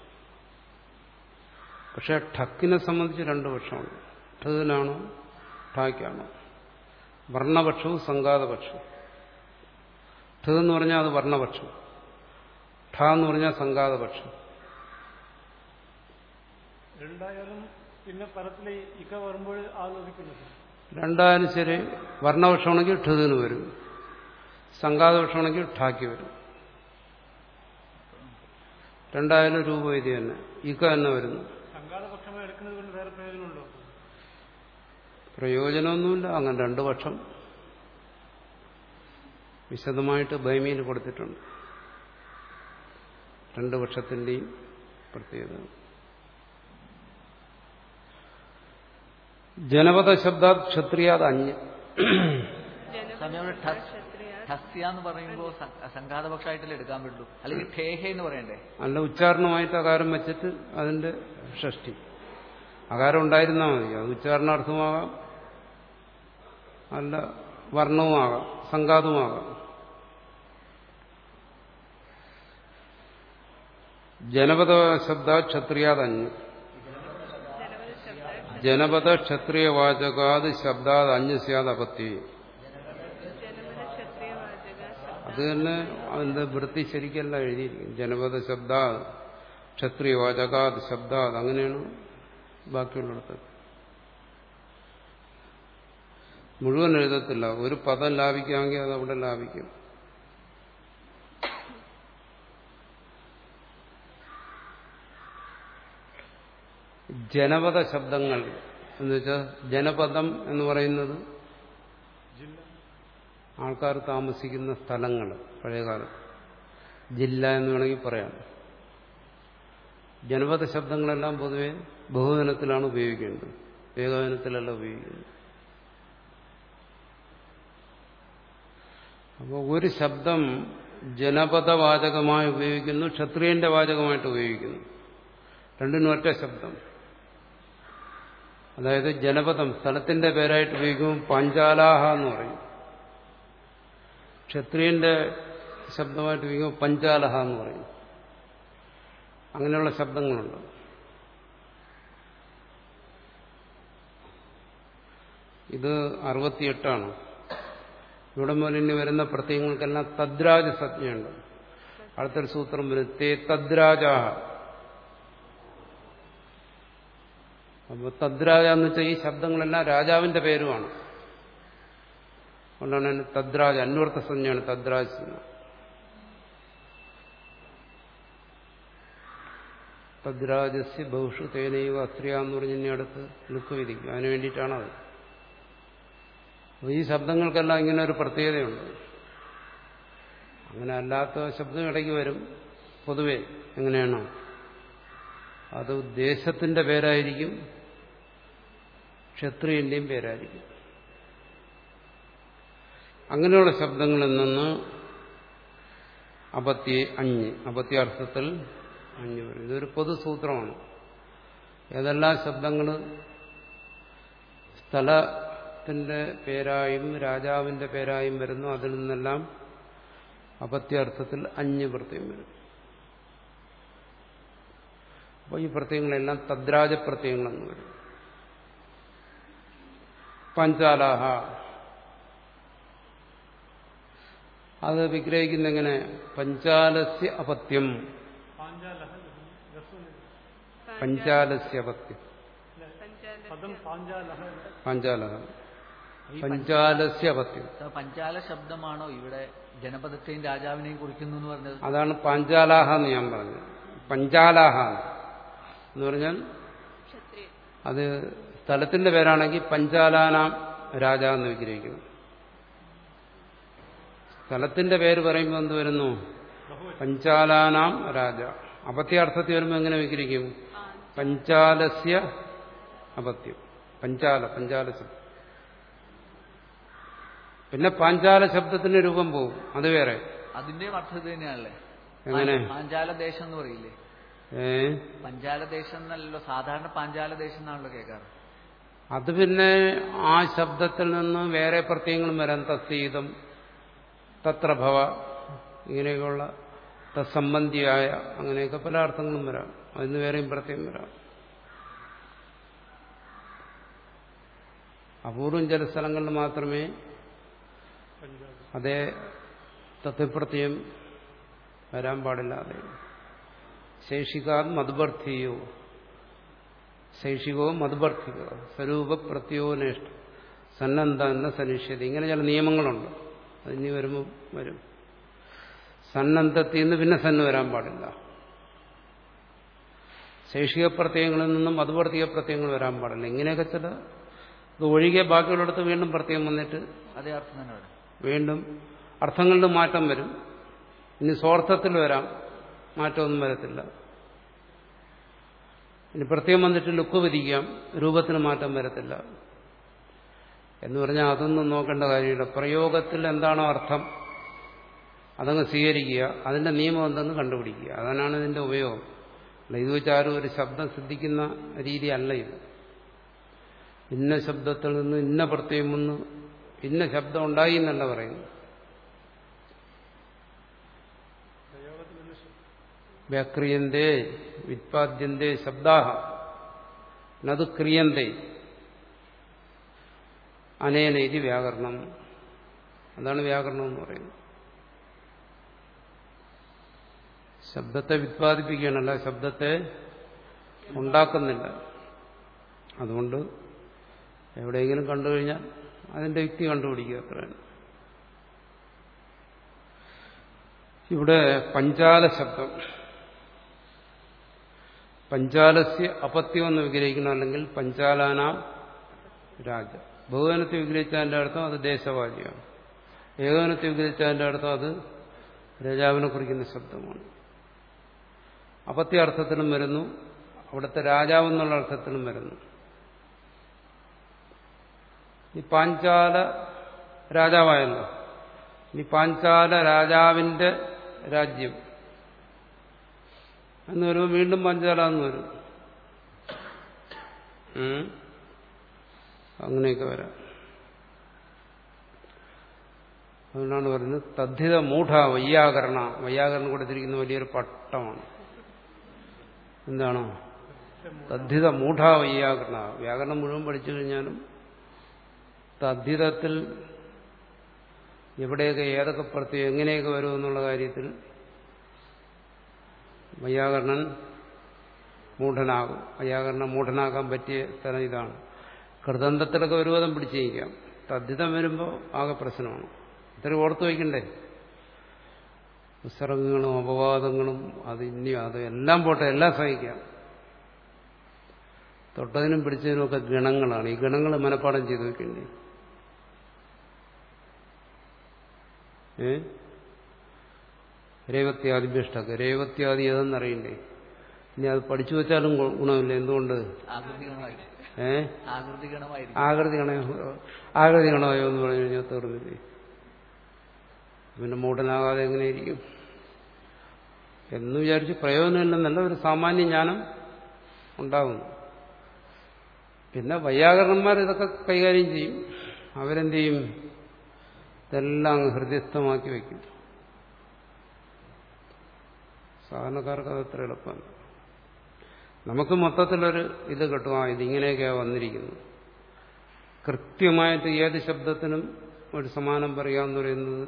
പക്ഷെ ഠക്കിനെ സംബന്ധിച്ച് രണ്ട് പക്ഷമുണ്ട് ഠിനാണോ ഠാക്കാണോ വർണ്ണപക്ഷവും സംഘാതപക്ഷവും ഠ എന്ന് പറഞ്ഞാൽ അത് വർണ്ണപക്ഷം ഠ എന്ന് പറഞ്ഞാൽ സംഘാതപക്ഷം രണ്ടായാലും പിന്നെ പരത്തിലെ ഇക്ക വരുമ്പോൾ ആലോചിക്കുന്നത് രണ്ടായാലും ശരി വർണ്ണപക്ഷമാണെങ്കിൽ ഠിന് വരും സംഘാതപക്ഷമാണെങ്കിൽ ഠാക്കി വരും രണ്ടായാലും രൂപവേദി തന്നെ ഇക്ക തന്നെ വരുന്നു സംഘാതപക്ഷമായി എടുക്കുന്നത് കൊണ്ട് വേറെ പ്രയോജനമുണ്ടോ പ്രയോജനമൊന്നുമില്ല അങ്ങനെ രണ്ടു പക്ഷം വിശദമായിട്ട് ബൈമിയിൽ കൊടുത്തിട്ടുണ്ട് രണ്ടു പക്ഷത്തിന്റെയും പ്രത്യേകത ജനപദ ശബ്ദാത് ക്ഷത്രിയാത് അഞ്ഞ് സ്വാമി അവിടെ ഠസ് ഠസ്യ എന്ന് പറയുമ്പോൾ സംഘാതപക്ഷമായിട്ടല്ലേ എടുക്കാൻ പറ്റുള്ളൂ അല്ലെങ്കിൽ ഠേഹ എന്ന് പറയണ്ടേ നല്ല ഉച്ചാരണമായിട്ട് അകാരം വെച്ചിട്ട് അതിന്റെ ഷഷ്ടി അകാരം ഉണ്ടായിരുന്നാൽ മതി അത് ഉച്ചാരണാർത്ഥമാകാം അല്ല വർണ്ണവുമാകാം സംഘാതവുമാകാം ജനപദ ശബ്ദ ക്ഷത്രിയാതഞ്ഞ് ജനപദ ക്ഷത്രിയ വാചകാത് ശബ്ദാത് അഞ്ഞ് സ്യാത് അപത്യ ജനമന ക്ഷത്രിയ വാചക അത് തന്നെ അതിന്റെ വൃത്തി ശരിക്കല്ല എഴുതിയിരിക്കും ജനപദ ശബ്ദ ക്ഷത്രിയ വാചകാത് ശബ്ദാത് അങ്ങനെയാണ് ബാക്കിയുള്ളിടത്ത് മുഴുവൻ എഴുതത്തില്ല ഒരു പദം ലാഭിക്കാമെങ്കിൽ അത് അവിടെ ലാഭിക്കും ജനപദ ശബ്ദങ്ങൾ എന്ന് വെച്ചാൽ ജനപദം എന്ന് പറയുന്നത് ആൾക്കാർ താമസിക്കുന്ന സ്ഥലങ്ങൾ പഴയകാലം ജില്ല എന്ന് വേണമെങ്കിൽ പറയാം ജനപദ ശബ്ദങ്ങളെല്ലാം പൊതുവെ ബഹുവനത്തിലാണ് ഉപയോഗിക്കേണ്ടത് ഏകവനത്തിലല്ല ഉപയോഗിക്കുന്നത് അപ്പോൾ ഒരു ശബ്ദം ജനപദവാചകമായി ഉപയോഗിക്കുന്നു ക്ഷത്രിയന്റെ വാചകമായിട്ട് ഉപയോഗിക്കുന്നു രണ്ടിനും ഒറ്റ ശബ്ദം അതായത് ജനപദം സ്ഥലത്തിന്റെ പേരായിട്ട് ഉപയോഗിക്കുമ്പോൾ പഞ്ചാലാഹ എന്ന് പറയും ക്ഷത്രിയന്റെ ശബ്ദമായിട്ട് ഉപയോഗിക്കുമ്പോൾ പഞ്ചാലഹ എന്ന് പറയും അങ്ങനെയുള്ള ശബ്ദങ്ങളുണ്ട് ഇത് അറുപത്തിയെട്ടാണ് ഇവിടെ മുതൽ ഇനി വരുന്ന പ്രത്യയങ്ങൾക്കെല്ലാം തദ്രാജ സംജ്ഞയുണ്ട് അടുത്തൊരു സൂത്രം വരും തേ തദ്രാജാഹ അപ്പൊ തദ്രാജ എന്ന് വെച്ചാൽ ഈ ശബ്ദങ്ങളെല്ലാം രാജാവിന്റെ പേരുമാണ് അതുകൊണ്ടാണ് അതിന് തദ്രാജ അന്വർത്ഥ സംജ്ഞയാണ് തദ്രാജ് സംജ്ഞ തദ്രാജസ്യ ബഹുഷു തേനൈവ അസ്ത്രിയ എന്ന് പറഞ്ഞ് ഇനി അടുത്ത് ലുക്ക് വിധിക്കും അതിനു വേണ്ടിയിട്ടാണത് അപ്പോൾ ഈ ശബ്ദങ്ങൾക്കെല്ലാം ഇങ്ങനെ ഒരു പ്രത്യേകതയുണ്ട് അങ്ങനെ അല്ലാത്ത ശബ്ദം ഇടയ്ക്ക് വരും പൊതുവെ എങ്ങനെയാണോ അത് ദേശത്തിന്റെ പേരായിരിക്കും ക്ഷത്രിയന്റെയും പേരായിരിക്കും അങ്ങനെയുള്ള ശബ്ദങ്ങളിൽ നിന്ന് അപത്യ അഞ്ഞ് അപത്യാർത്ഥത്തിൽ അഞ്ഞ് വരും ഇതൊരു പൊതുസൂത്രമാണ് ഏതെല്ലാം ശബ്ദങ്ങൾ സ്ഥലത്തിന്റെ പേരായും രാജാവിന്റെ പേരായും വരുന്നു അതിൽ നിന്നെല്ലാം അപത്യാർത്ഥത്തിൽ അഞ്ഞ് പ്രത്യം വരും അപ്പോൾ ഈ പ്രത്യയങ്ങളെല്ലാം തദ്രാജ പ്രത്യയങ്ങളെന്ന് വരും പഞ്ചാലാഹ അത് വിഗ്രഹിക്കുന്ന എങ്ങനെ പഞ്ചാലസ്യ അപത്യം പാഞ്ചാലഹ രസം പഞ്ചാലസ്യ അപത്യം പദം പാഞ്ചാലഹ പഞ്ചാലഹ പഞ്ചാലസ്യ അപത്യം സർ, പഞ്ചാല ശബ്ദമാണോ ഇവിടെ ജനപദത്തെയും രാജാവിനെയും കുറിക്കുന്നു എന്ന് പറഞ്ഞത് അതാണ് പാഞ്ചാലാഹ എന്ന് ഞാൻ പറഞ്ഞത് പഞ്ചാലാഹ എന്ന് പറഞ്ഞാൽ ക്ഷത്രിയൻ അത് സ്ഥലത്തിന്റെ പേരാണെങ്കിൽ പഞ്ചാലാനാം രാജ എന്ന് വിഗ്രഹിക്കുന്നു സ്ഥലത്തിന്റെ പേര് പറയുമ്പോൾ എന്ത് വരുന്നു പഞ്ചാലാനാം രാജ അപത്യാർത്ഥത്തിൽ വരുമ്പോൾ എങ്ങനെ വിഗ്രഹിക്കും പഞ്ചാലസ്യ അപത്യം പഞ്ചാല പഞ്ചാല ശബ്ദം പിന്നെ പാഞ്ചാല ശബ്ദത്തിന് രൂപം പോവും അത് വേറെ അതിന്റെയും അർത്ഥം ഇത് തന്നെയാണല്ലേ എങ്ങനെ? പാഞ്ചാല ദേശം എന്ന് പറയില്ലേ ഏ പഞ്ചാല ദേശം എന്നല്ലല്ലോ സാധാരണ പാഞ്ചാല ദേശം എന്നാണല്ലോ കേൾക്കാറ് അത് പിന്നെ ആ ശബ്ദത്തിൽ നിന്ന് വേറെ പ്രത്യയങ്ങളും വരാം തസ്സീതം തത്രഭവ ഇങ്ങനെയൊക്കെയുള്ള തത്സംബന്ധിയായ അങ്ങനെയൊക്കെ പല അർത്ഥങ്ങളും വരാം അതിന് വേറെയും പ്രത്യയം വരാം അപൂർവം ചില സ്ഥലങ്ങളിൽ മാത്രമേ അതേ തത്വപ്രത്യയം വരാൻ പാടില്ലാതെ ശേഷികാത് മധുബർത്തിയോ ശൈഷികോ മധുബർത്തിക സ്വരൂപ പ്രത്യോനേഷ്ട സന്നദ്ധ എന്ന സനിഷ്യത ഇങ്ങനെ ചില നിയമങ്ങളുണ്ട് അതിനി വരുമ്പോൾ വരും സന്നദ്ധത്തിൽ നിന്ന് പിന്നെ സന്ന് വരാൻ പാടില്ല ശൈഷിക പ്രത്യയങ്ങളിൽ നിന്നും മധുവർത്തിക പ്രത്യയങ്ങൾ വരാൻ പാടില്ല ഇങ്ങനെയൊക്കെ ചില ഇത് ഒഴികെ ബാക്കിയുള്ളിടത്ത് വീണ്ടും പ്രത്യയം വന്നിട്ട് അതേ അർത്ഥം തന്നെ വരും വീണ്ടും അർത്ഥങ്ങളിൽ മാറ്റം വരും ഇനി സ്വാർത്ഥത്തിൽ വരാം മാറ്റമൊന്നും വരത്തില്ല ഇനി പ്രത്യേകം വന്നിട്ട് ലുക്ക് വിധിക്കാം രൂപത്തിന് മാറ്റം വരത്തില്ല എന്ന് പറഞ്ഞാൽ അതൊന്നും നോക്കേണ്ട കാര്യമില്ല പ്രയോഗത്തിൽ എന്താണോ അർത്ഥം അതങ്ങ് സ്വീകരിക്കുക അതിന്റെ നിയമം എന്തെന്ന് കണ്ടുപിടിക്കുക അതാണ് ഇതിന്റെ ഉപയോഗം അല്ല ഇത് വെച്ച് ആരും ഒരു ശബ്ദം സിദ്ധിക്കുന്ന രീതി അല്ല ഇത് ഇന്ന ശബ്ദത്തിൽ നിന്ന് ഇന്ന പ്രത്യയം വന്ന് ഇന്ന ശബ്ദം ഉണ്ടായി എന്നല്ല പറയുന്നു വ്യാക്രിയന്തേ വിത്പാദ്യന്തേ ശബ്ദാഹ നത് ക്രിയന്തേ അനേന ഇത് വ്യാകരണം അതാണ് വ്യാകരണം എന്ന് പറയുന്നത് ശബ്ദത്തെ വിത്പാദിപ്പിക്കുകയാണല്ല ശബ്ദത്തെ ഉണ്ടാക്കുന്നില്ല അതുകൊണ്ട് എവിടെയെങ്കിലും കണ്ടു കഴിഞ്ഞാൽ അതിന്റെ യുക്തി കണ്ടുപിടിക്കുക അത്രയാണ് ഇവിടെ പഞ്ചാല ശബ്ദം പഞ്ചാലസ്യ അപത്യം എന്ന് വിഗ്രഹിക്കണം അല്ലെങ്കിൽ പഞ്ചാലാനാം രാജ ബഹുവനത്തെ വിഗ്രഹിച്ചതിന്റെ അർത്ഥം അത് ദേശവാദിയാണ് ഏകവനത്തെ വിഗ്രഹിച്ചതിന്റെ അർത്ഥം അത് രാജാവിനെ കുറിക്കുന്ന ശബ്ദമാണ് അപത്യ അർത്ഥത്തിലും വരുന്നു അവിടുത്തെ രാജാവ് എന്നുള്ള അർത്ഥത്തിലും വരുന്നു ഈ പാഞ്ചാല രാജാവായല്ലോ ഈ പാഞ്ചാല രാജാവിന്റെ രാജ്യം എന്ന് വരുമ്പോൾ വീണ്ടും പാഞ്ചാല എന്ന് വരും ഉം. അങ്ങനെയൊക്കെ വരാം അതുകൊണ്ടാണ് പറയുന്നത് തദ്ധിത മൂഢ വയ്യാകരണ വയ്യാകരണം കൊടുത്തിരിക്കുന്ന വലിയൊരു പട്ടമാണ് എന്താണ് തദ്ധിത മൂഢ വയ്യാകരണ വ്യാകരണം മുഴുവൻ പഠിച്ചു കഴിഞ്ഞാലും തദ്ധിതത്തിൽ എവിടെയൊക്കെ ഏതൊക്കെ പ്രത്യേകം എങ്ങനെയൊക്കെ വരും എന്നുള്ള കാര്യത്തിൽ വയ്യാകരണൻ മൂഢനാകും വയ്യാകരണം മൂഢനാക്കാൻ പറ്റിയ സ്ഥലം ഇതാണ് കൃതന്തത്തിലൊക്കെ ഒരു വിധം പിടിച്ചിരിക്കാം തദ്ധിതം വരുമ്പോൾ ആകെ പ്രശ്നമാണ് ഇത്രയും ഓർത്തു വയ്ക്കണ്ടേ വിസർഗങ്ങളും അപവാദങ്ങളും അത് ഇനി അത് എല്ലാം പോട്ടെ എല്ലാം സഹിക്കാം തൊട്ടതിനും പിടിച്ചതിനും ഒക്കെ ഗണങ്ങളാണ് ഈ ഗണങ്ങൾ മനഃപ്പാടം ചെയ്തു വെക്കണ്ടേ ഏ രേവത്യാദിഭ്യഷ്ടക്ക് രേവത്യാദി ഏതെന്നറിയണ്ടേ ഇനി അത് പഠിച്ചു വെച്ചാലും ഗു- ഗുണമില്ല എന്തുകൊണ്ട് ആകൃതി ഗണമായിരിക്കും ഏ ആകൃതി ഗണമായിരിക്കും ആകൃതി ഗണയോ ആകൃതി ഗണമയോ എന്ന് പറഞ്ഞു കഴിഞ്ഞാൽ തീർന്നില്ലേ പിന്നെ മൂടനാകാതെ എങ്ങനെയിരിക്കും എന്ന് വിചാരിച്ച് പ്രയോജനമില്ലെന്നല്ല ഒരു സാമാന്യ ജ്ഞാനം ഉണ്ടാകുന്നു പിന്നെ വൈയാകരണന്മാർ ഇതൊക്കെ കൈകാര്യം ചെയ്യും അവരെന്ത് ചെയ്യും ഇതെല്ലാം അങ്ങ് ഹൃദയസ്ഥമാക്കി വയ്ക്കും സാധാരണക്കാർക്ക് അത് അത്ര എളുപ്പമല്ല നമുക്ക് മൊത്തത്തിലൊരു ഇത് കിട്ടും ആ ഇതിങ്ങനെയൊക്കെയാ വന്നിരിക്കുന്നു കൃത്യമായിട്ട് ഏത് ശബ്ദത്തിനും ഒരു സമാനം പറയാമെന്ന് പറയുന്നത്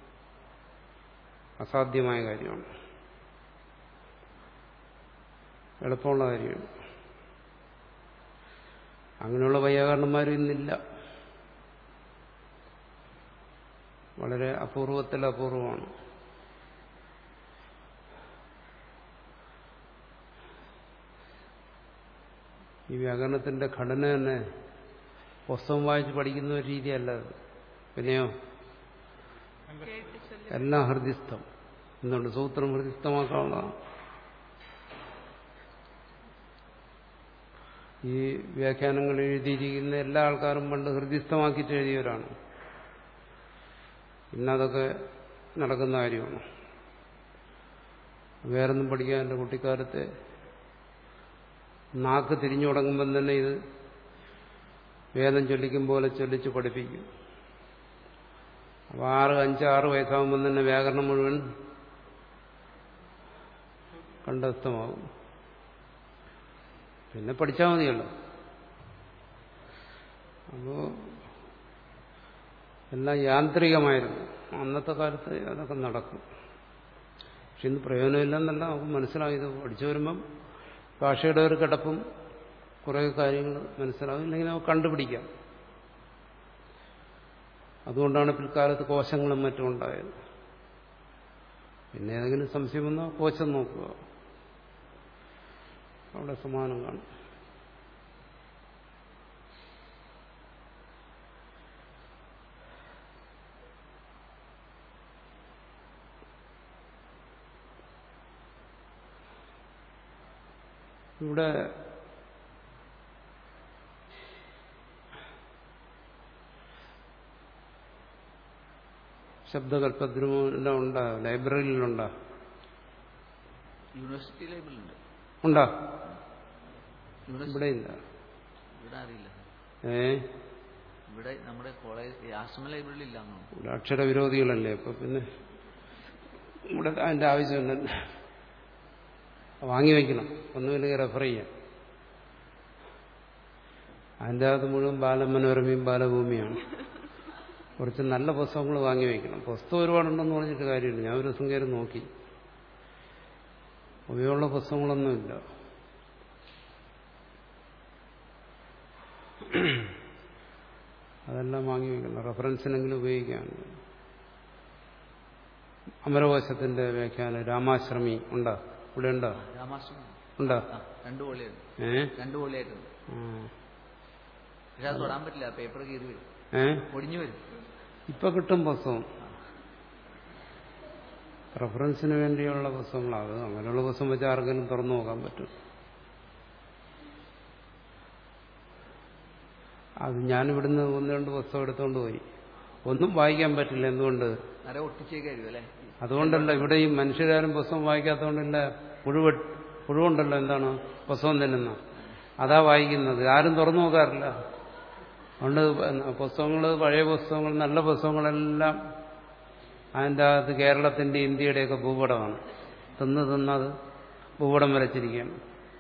അസാധ്യമായ കാര്യമാണ് എളുപ്പമുള്ള കാര്യമാണ് അങ്ങനെയുള്ള വൈയാകരണന്മാരും ഇന്നില്ല വളരെ അപൂർവത്തിൽ അപൂർവമാണ് ഈ വ്യാകരണത്തിന്റെ ഘടന തന്നെ പുസ്തകം വായിച്ച് പഠിക്കുന്ന ഒരു രീതിയല്ല അത് പിന്നെയോ കേട്ട് ചൊല്ലി എല്ലാം ഹൃദിസ്ഥം എന്തുകൊണ്ട് സൂത്രം ഹൃദിസ്ഥമാക്കാനുള്ളതാണ് ഈ വ്യാഖ്യാനങ്ങൾ എഴുതിയിരിക്കുന്ന എല്ലാ ആൾക്കാരും പണ്ട് ഹൃദിസ്ഥമാക്കിയിട്ട് എഴുതിയവരാണ് ഇന്നതൊക്കെ നടക്കുന്ന കാര്യമാണ് വേറൊന്നും പഠിക്കാൻ എൻ്റെ കുട്ടിക്കാലത്തെ നാക്ക് തിരിഞ്ഞു തുടങ്ങുമ്പം തന്നെ ഇത് വേദം ചൊല്ലിക്കും പോലെ ചൊല്ലിച്ച് പഠിപ്പിക്കും അപ്പോൾ ആറ് അഞ്ച് ആറ് വയസ്സാകുമ്പം തന്നെ വ്യാകരണം മുഴുവൻ കണ്ടസ്ഥമാകും പിന്നെ പഠിച്ചാൽ മതിയല്ലോ അപ്പോൾ എല്ലാം യാന്ത്രികമായിരുന്നു അന്നത്തെ കാലത്ത് അതൊക്കെ നടക്കും പക്ഷെ ഇന്ന് പ്രയോജനമില്ലെന്നല്ല നമുക്ക് മനസ്സിലാവും ഇത് പഠിച്ചു വരുമ്പം ഭാഷയുടെ ഒരു കിടപ്പും കുറേ കാര്യങ്ങൾ മനസ്സിലാവും ഇല്ലെങ്കിൽ നമുക്ക് കണ്ടുപിടിക്കാം അതുകൊണ്ടാണ് പിൽക്കാലത്ത് കോശങ്ങളും മറ്റും ഉണ്ടായത് പിന്നെ ഏതെങ്കിലും സംശയം വന്നാൽ കോശം നോക്കുക അവിടെ സമാനം കാണും ഇവിടെ ശബ്ദകൽപ്പത്തിനും എല്ലാം ഉണ്ടാ ലൈബ്രറിയിലുണ്ടാ യൂണിവേഴ്സിറ്റി ലൈബ്രറിയിലുണ്ട് ഉണ്ടാ യൂണിവേഴ്സിറ്റി ഇവിടെ ഇല്ല ഇവിടെ അറിയില്ല ഏ ഇവിടെ നമ്മുടെ കോളേജ് ആശ്രമ ലൈബ്രറിയിൽ ഇല്ലാന്നോ ഇവിടെ അക്ഷരവിരോധികളല്ലേ അപ്പൊ പിന്നെ ഇവിടെ അതിന്റെ ആവശ്യമില്ല വാങ്ങി വയ്ക്കണം ഒന്നുമില്ലെങ്കിൽ റെഫർ ചെയ്യാം അതിൻ്റെ അകത്ത് മുഴുവൻ ബാലമനോരമയും ബാലഭൂമിയാണ് കുറച്ച് നല്ല പുസ്തകങ്ങൾ വാങ്ങി വയ്ക്കണം പുസ്തകം ഒരുപാടുണ്ടെന്ന് പറഞ്ഞിട്ട് കാര്യമില്ല ഞാൻ ഒരു ദിവസം കയറി നോക്കി ഉപയോഗമുള്ള പുസ്തകങ്ങളൊന്നുമില്ല അതെല്ലാം വാങ്ങി വയ്ക്കണം റെഫറൻസിനെങ്കിലും ഉപയോഗിക്കാൻ അമരകോശത്തിന്റെ വ്യാഖ്യാനം രാമാശ്രമി ഉണ്ടോ ഇവിടെ ഉണ്ടോ രാമാശ്രമം ഉണ്ടോ ആ രണ്ടു പോളിയായിരുന്നു ഏ രണ്ടു പോളിയായിട്ടുണ്ട് ആ. പക്ഷെ അത് തൊടാൻ പറ്റില്ല പേപ്പർ കീറി വരും ഏ പൊടിഞ്ഞു വരും ഇപ്പൊ കിട്ടും പുസ്തകം റെഫറൻസിന് വേണ്ടിയുള്ള പുസ്തകങ്ങളാണ് അത് അങ്ങനെയുള്ള പുസ്തകം വെച്ച് ആർക്കെങ്കിലും തുറന്നു നോക്കാൻ പറ്റും അത് ഞാൻ ഇവിടുന്ന് ഒന്ന് രണ്ട് പുസ്തകം എടുത്തുകൊണ്ട് പോയി ഒന്നും വായിക്കാൻ പറ്റില്ല എന്തുകൊണ്ട് നേരെ ഒട്ടിച്ചേക്കായിരിക്കും അല്ലേ അതുകൊണ്ടല്ല ഇവിടെ ഈ മനുഷ്യരാരും പുസ്തകം വായിക്കാത്തതുകൊണ്ടില്ല പുഴുവ പുഴുവുണ്ടല്ലോ എന്താണ് പുസ്തകം തിന്നുന്ന അതാ വായിക്കുന്നത് ആരും തുറന്നു നോക്കാറില്ല അതുകൊണ്ട് പുസ്തകങ്ങൾ പഴയ പുസ്തകങ്ങൾ നല്ല പുസ്തകങ്ങളെല്ലാം അതിൻ്റെ അകത്ത് കേരളത്തിന്റെ ഇന്ത്യയുടെയൊക്കെ ഭൂപടമാണ് തിന്ന് തിന്നത് ഭൂപടം വരച്ചിരിക്കുകയാണ്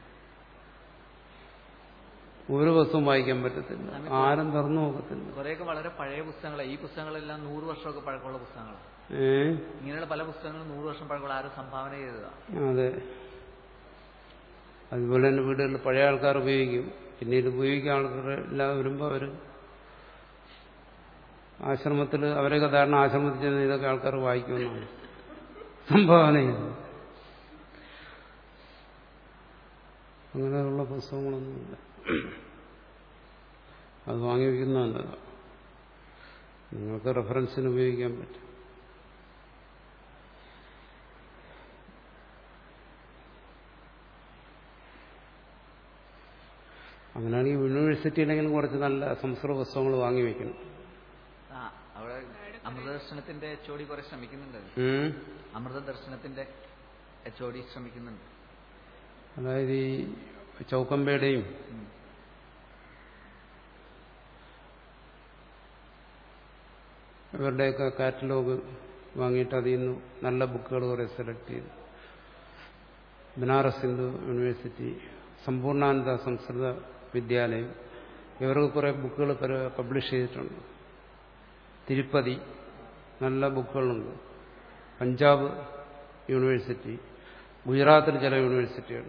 ഒരു പുസ്തകം വായിക്കാൻ പറ്റത്തില്ല ആരും തുറന്നു നോക്കത്തില്ല കുറെയൊക്കെ വളരെ പഴയ പുസ്തകങ്ങളാണ് ഈ പുസ്തകങ്ങളെല്ലാം നൂറ് വർഷമൊക്കെ പഴക്കമുള്ള പുസ്തകങ്ങളാണ് ഏ ഇങ്ങനെയുള്ള പല പുസ്തകങ്ങളും നൂറ് വർഷം പഴക്കമുള്ള ആരും സംഭാവന ചെയ്തതാണ് അതെ അതുപോലെ തന്നെ വീടുകളിൽ പഴയ ആൾക്കാർ ഉപയോഗിക്കും പിന്നീട് ഉപയോഗിക്കുന്ന ആൾക്കാർ എല്ലാം വരുമ്പോൾ അവർ ആശ്രമത്തിൽ അവരൊക്കെ ധാരണ ആശ്രമത്തിൽ ചെന്ന് ഇതൊക്കെ ആൾക്കാർ വായിക്കുമെന്നാണ് സംഭാവന ചെയ്യുന്നത് അങ്ങനെയുള്ള പുസ്തകങ്ങളൊന്നുമില്ല അത് വാങ്ങി വയ്ക്കുന്ന നല്ലതാണ് നിങ്ങൾക്ക് റെഫറൻസിന് ഉപയോഗിക്കാൻ പറ്റും അങ്ങനെയാണെങ്കിൽ യൂണിവേഴ്സിറ്റിയിലെങ്കിലും കുറച്ച് നല്ല സംസ്കൃത പുസ്തകങ്ങൾ വാങ്ങി വെക്കണം ആ അവിടെ അമൃതദർശനത്തിന്റെ എച്ച് ഒ ഡി കുറെ ശ്രമിക്കുന്നുണ്ട് ഉം. അമൃതദർശനത്തിന്റെ എച്ച് ഒ ഡി ശ്രമിക്കുന്നുണ്ട് അതായത് ഈ ചൗക്കമ്പയുടെയും ഉം. ഇവരുടെയൊക്കെ കാറ്റലോഗ് വാങ്ങിയിട്ട് അതിൽ നിന്ന് നല്ല ബുക്കുകൾ കുറെ സെലക്ട് ചെയ്തു ബനാറസ് ഹിന്ദു യൂണിവേഴ്സിറ്റി സമ്പൂർണ്ണാനന്ദ സംസ്കൃത വിദ്യാലയം ഇവർക്ക് കുറെ ബുക്കുകൾ പബ്ലിഷ് ചെയ്തിട്ടുണ്ട് തിരുപ്പതി നല്ല ബുക്കുകളുണ്ട് പഞ്ചാബ് യൂണിവേഴ്സിറ്റി ഗുജറാത്തിൽ ചില യൂണിവേഴ്സിറ്റികൾ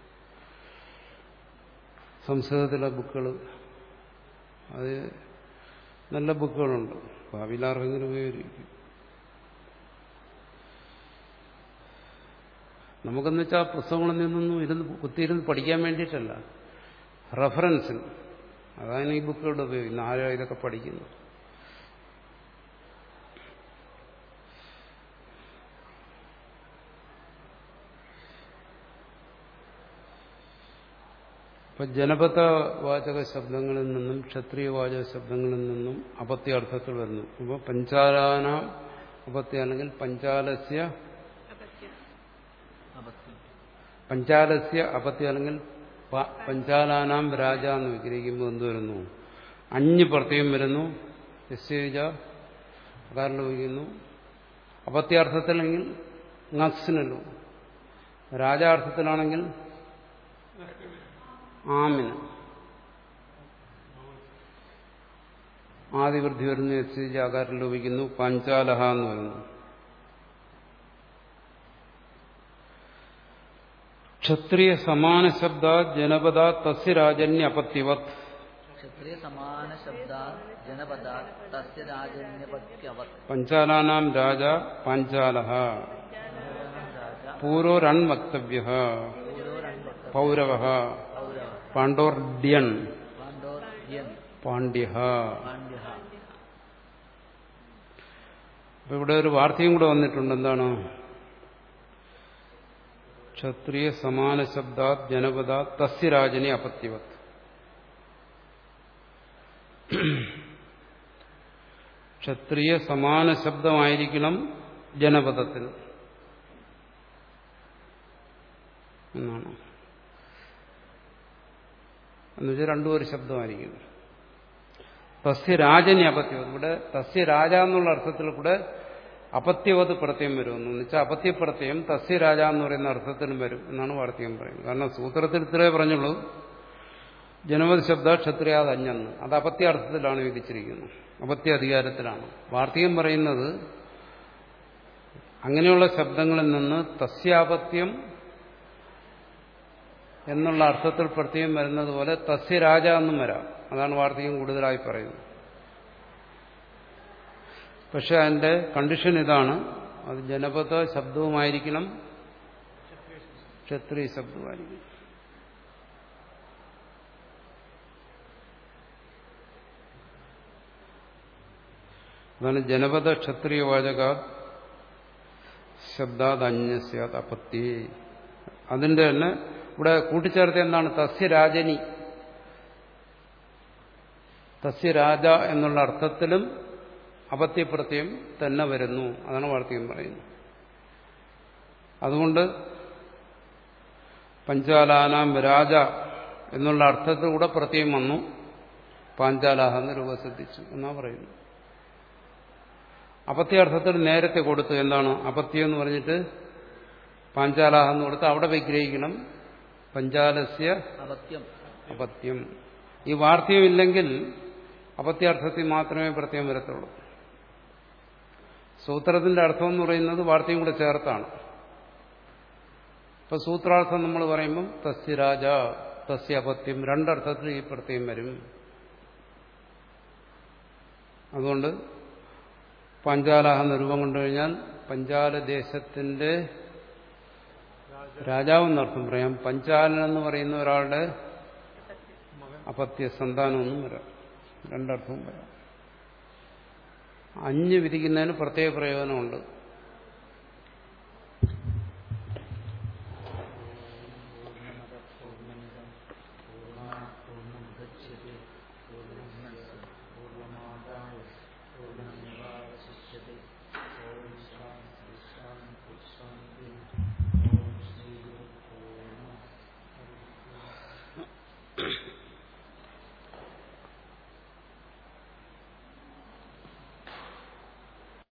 സംസ്കൃതത്തിലെ ബുക്കുകൾ അത് നല്ല ബുക്കുകളുണ്ട് ഭാവിയിൽ ആർക്കെങ്കിലും ഉപയോഗിക്കും നമുക്കെന്ന് വെച്ചാൽ പുസ്തകങ്ങളിൽ നിന്നൊന്നും ഇരുന്ന് കുത്തിയിരുന്ന് പഠിക്കാൻ വേണ്ടിയിട്ടല്ല റെഫറൻസിന് അതാണ് ഈ ബുക്കുകളുടെ ഉപയോഗം ആരോ ഇതൊക്കെ പഠിക്കുന്നു ഇപ്പൊ ജനപദ വാചക ശബ്ദങ്ങളിൽ നിന്നും ക്ഷത്രിയ വാചക ശബ്ദങ്ങളിൽ നിന്നും അപത്യാർത്ഥത്തിൽ വരുന്നു അപ്പോൾ പഞ്ചാലാന അപത്യ അല്ലെങ്കിൽ പഞ്ചാലസ്യ അപത്യം അബദ്ധം പഞ്ചാലസ്യ അപത്യ അല്ലെങ്കിൽ പ- പഞ്ചാലാനാം രാജ എന്ന് വിഗ്രഹിക്കുമ്പോൾ എന്ത് വരുന്നു അഞ്ഞ് പ്രത്യേകം വരുന്നു നിശ്ചയിച്ച അകാരം ഉപയോഗിക്കുന്നു അപത്യാർത്ഥത്തിലെങ്കിൽ നക്സിനല്ലോ രാജാർത്ഥത്തിലാണെങ്കിൽ ആമിന് ആദിവൃദ്ധി വരുന്നു നിശ്ചയിച്ച ആകാരം ലോപിക്കുന്നു പഞ്ചാലഹ എന്ന് വരുന്നു ക്ഷത്രിയ സമാന ശബ്ദ ജനപദ തസ്യ രാജന്യ അപത്യവത് ക്ഷത്രിയ സമാന ശബ്ദാ ജനപദാ തസ്യ രാജന്യപത്യവത് പഞ്ചാലാനാം രാജ പാഞ്ചാലഹ രാജ പൂരോരൺ വക്തവ്യ പൂരോരൺവക്ത പൗരവ പൗരവ പാണ്ഡോർഡ്യൻ പാണ്ഡോർ യൻ പാണ്ഡ്യ പാണ്ഡ്യ അപ്പൊ ഇവിടെ ഒരു വാർത്തയും കൂടെ വന്നിട്ടുണ്ട് എന്താണ് ക്ഷത്രിയ സമാന ശബ്ദാ ജനപദ തസ്യ രാജനെ അപത്യവത് ക്ഷത്രിയ സമാന ശബ്ദമായിരിക്കണം ജനപദത്തിൽ എന്നാണ് എന്നുവെച്ചാൽ രണ്ടും ഒരു ശബ്ദമായിരിക്കും തസ്യ രാജനെ അപത്യവത് ഇവിടെ തസ്യ രാജ എന്നുള്ള അർത്ഥത്തിൽ കൂടെ അപത്യവത് പ്രത്യം വരുമെന്ന് വെച്ചാൽ അപത്യപ്രത്യം തസ്യ രാജ എന്ന് പറയുന്ന അർത്ഥത്തിലും വരും എന്നാണ് വാർത്തകം പറയുന്നത് കാരണം സൂത്രത്തിൽ ഇത്രേ പറഞ്ഞുള്ളൂ ജനപദ ശബ്ദ ക്ഷത്രിയാത് അഞ്ഞെന്ന് അത് അപത്യാർത്ഥത്തിലാണ് വിധിച്ചിരിക്കുന്നത് അപത്യ അധികാരത്തിലാണ് വാർത്തകം പറയുന്നത് അങ്ങനെയുള്ള ശബ്ദങ്ങളിൽ നിന്ന് തസ്യാപത്യം എന്നുള്ള അർത്ഥത്തിൽ പ്രത്യേകം വരുന്നത് പോലെ തസ്യ രാജ എന്നും വരാം അതാണ് വാർത്തകം കൂടുതലായി പറയുന്നത് പക്ഷെ അതിന്റെ കണ്ടീഷൻ ഇതാണ് അത് ജനപദ ശബ്ദവുമായിരിക്കണം ക്ഷത്രിയ ശബ്ദവുമായിരിക്കണം അതാണ് ജനപദ ക്ഷത്രിയ വാചക ശബ്ദാത് അന്യസ്യാത് അപത്തി അതിന്റെ തന്നെ ഇവിടെ കൂട്ടിച്ചേർത്ത എന്താണ് തസ്യ രാജനി തസ്യ രാജ എന്നുള്ള അർത്ഥത്തിലും അപത്യപ്രത്യം തന്നെ വരുന്നു അതാണ് വാർത്തകം പറയുന്നത് അതുകൊണ്ട് പഞ്ചാലാനാം രാജ എന്നുള്ള അർത്ഥത്തിൽ കൂടെ പ്രത്യം വന്നു പാഞ്ചാലാഹ എന്ന് രൂപസിദ്ധിച്ചു എന്നാ പറയുന്നു അപത്യാർത്ഥത്തിൽ നേരത്തെ കൊടുത്തു എന്താണ് അപത്യം എന്ന് പറഞ്ഞിട്ട് പാഞ്ചാലാഹ എന്ന് കൊടുത്ത് അവിടെ വിഗ്രഹിക്കണം പഞ്ചാലസ്യ അപത്യം അപത്യം ഈ വാർത്തയുമില്ലെങ്കിൽ അപത്യാർത്ഥത്തിൽ മാത്രമേ പ്രത്യം വരത്തുള്ളൂ സൂത്രത്തിന്റെ അർത്ഥം എന്ന് പറയുന്നത് വാർത്തയും കൂടെ ചേർത്താണ് ഇപ്പൊ സൂത്രാർത്ഥം നമ്മൾ പറയുമ്പം തസ്യ രാജ തസ്യ അപത്യം രണ്ടർത്ഥത്തിൽ ഈ പ്രത്യം വരും അതുകൊണ്ട് പഞ്ചാലാഹ എന്ന രൂപം കൊണ്ടുകഴിഞ്ഞാൽ പഞ്ചാല ദേശത്തിന്റെ രാജാവെന്നർത്ഥം പറയാം പഞ്ചാലൻ എന്ന് പറയുന്ന ഒരാളുടെ അപത്യ സന്താനമൊന്നും വരാം രണ്ടർത്ഥവും വരാം അഞ്ഞ് വിധിക്കുന്നതിന് പ്രത്യേക പ്രയോജനമുണ്ട്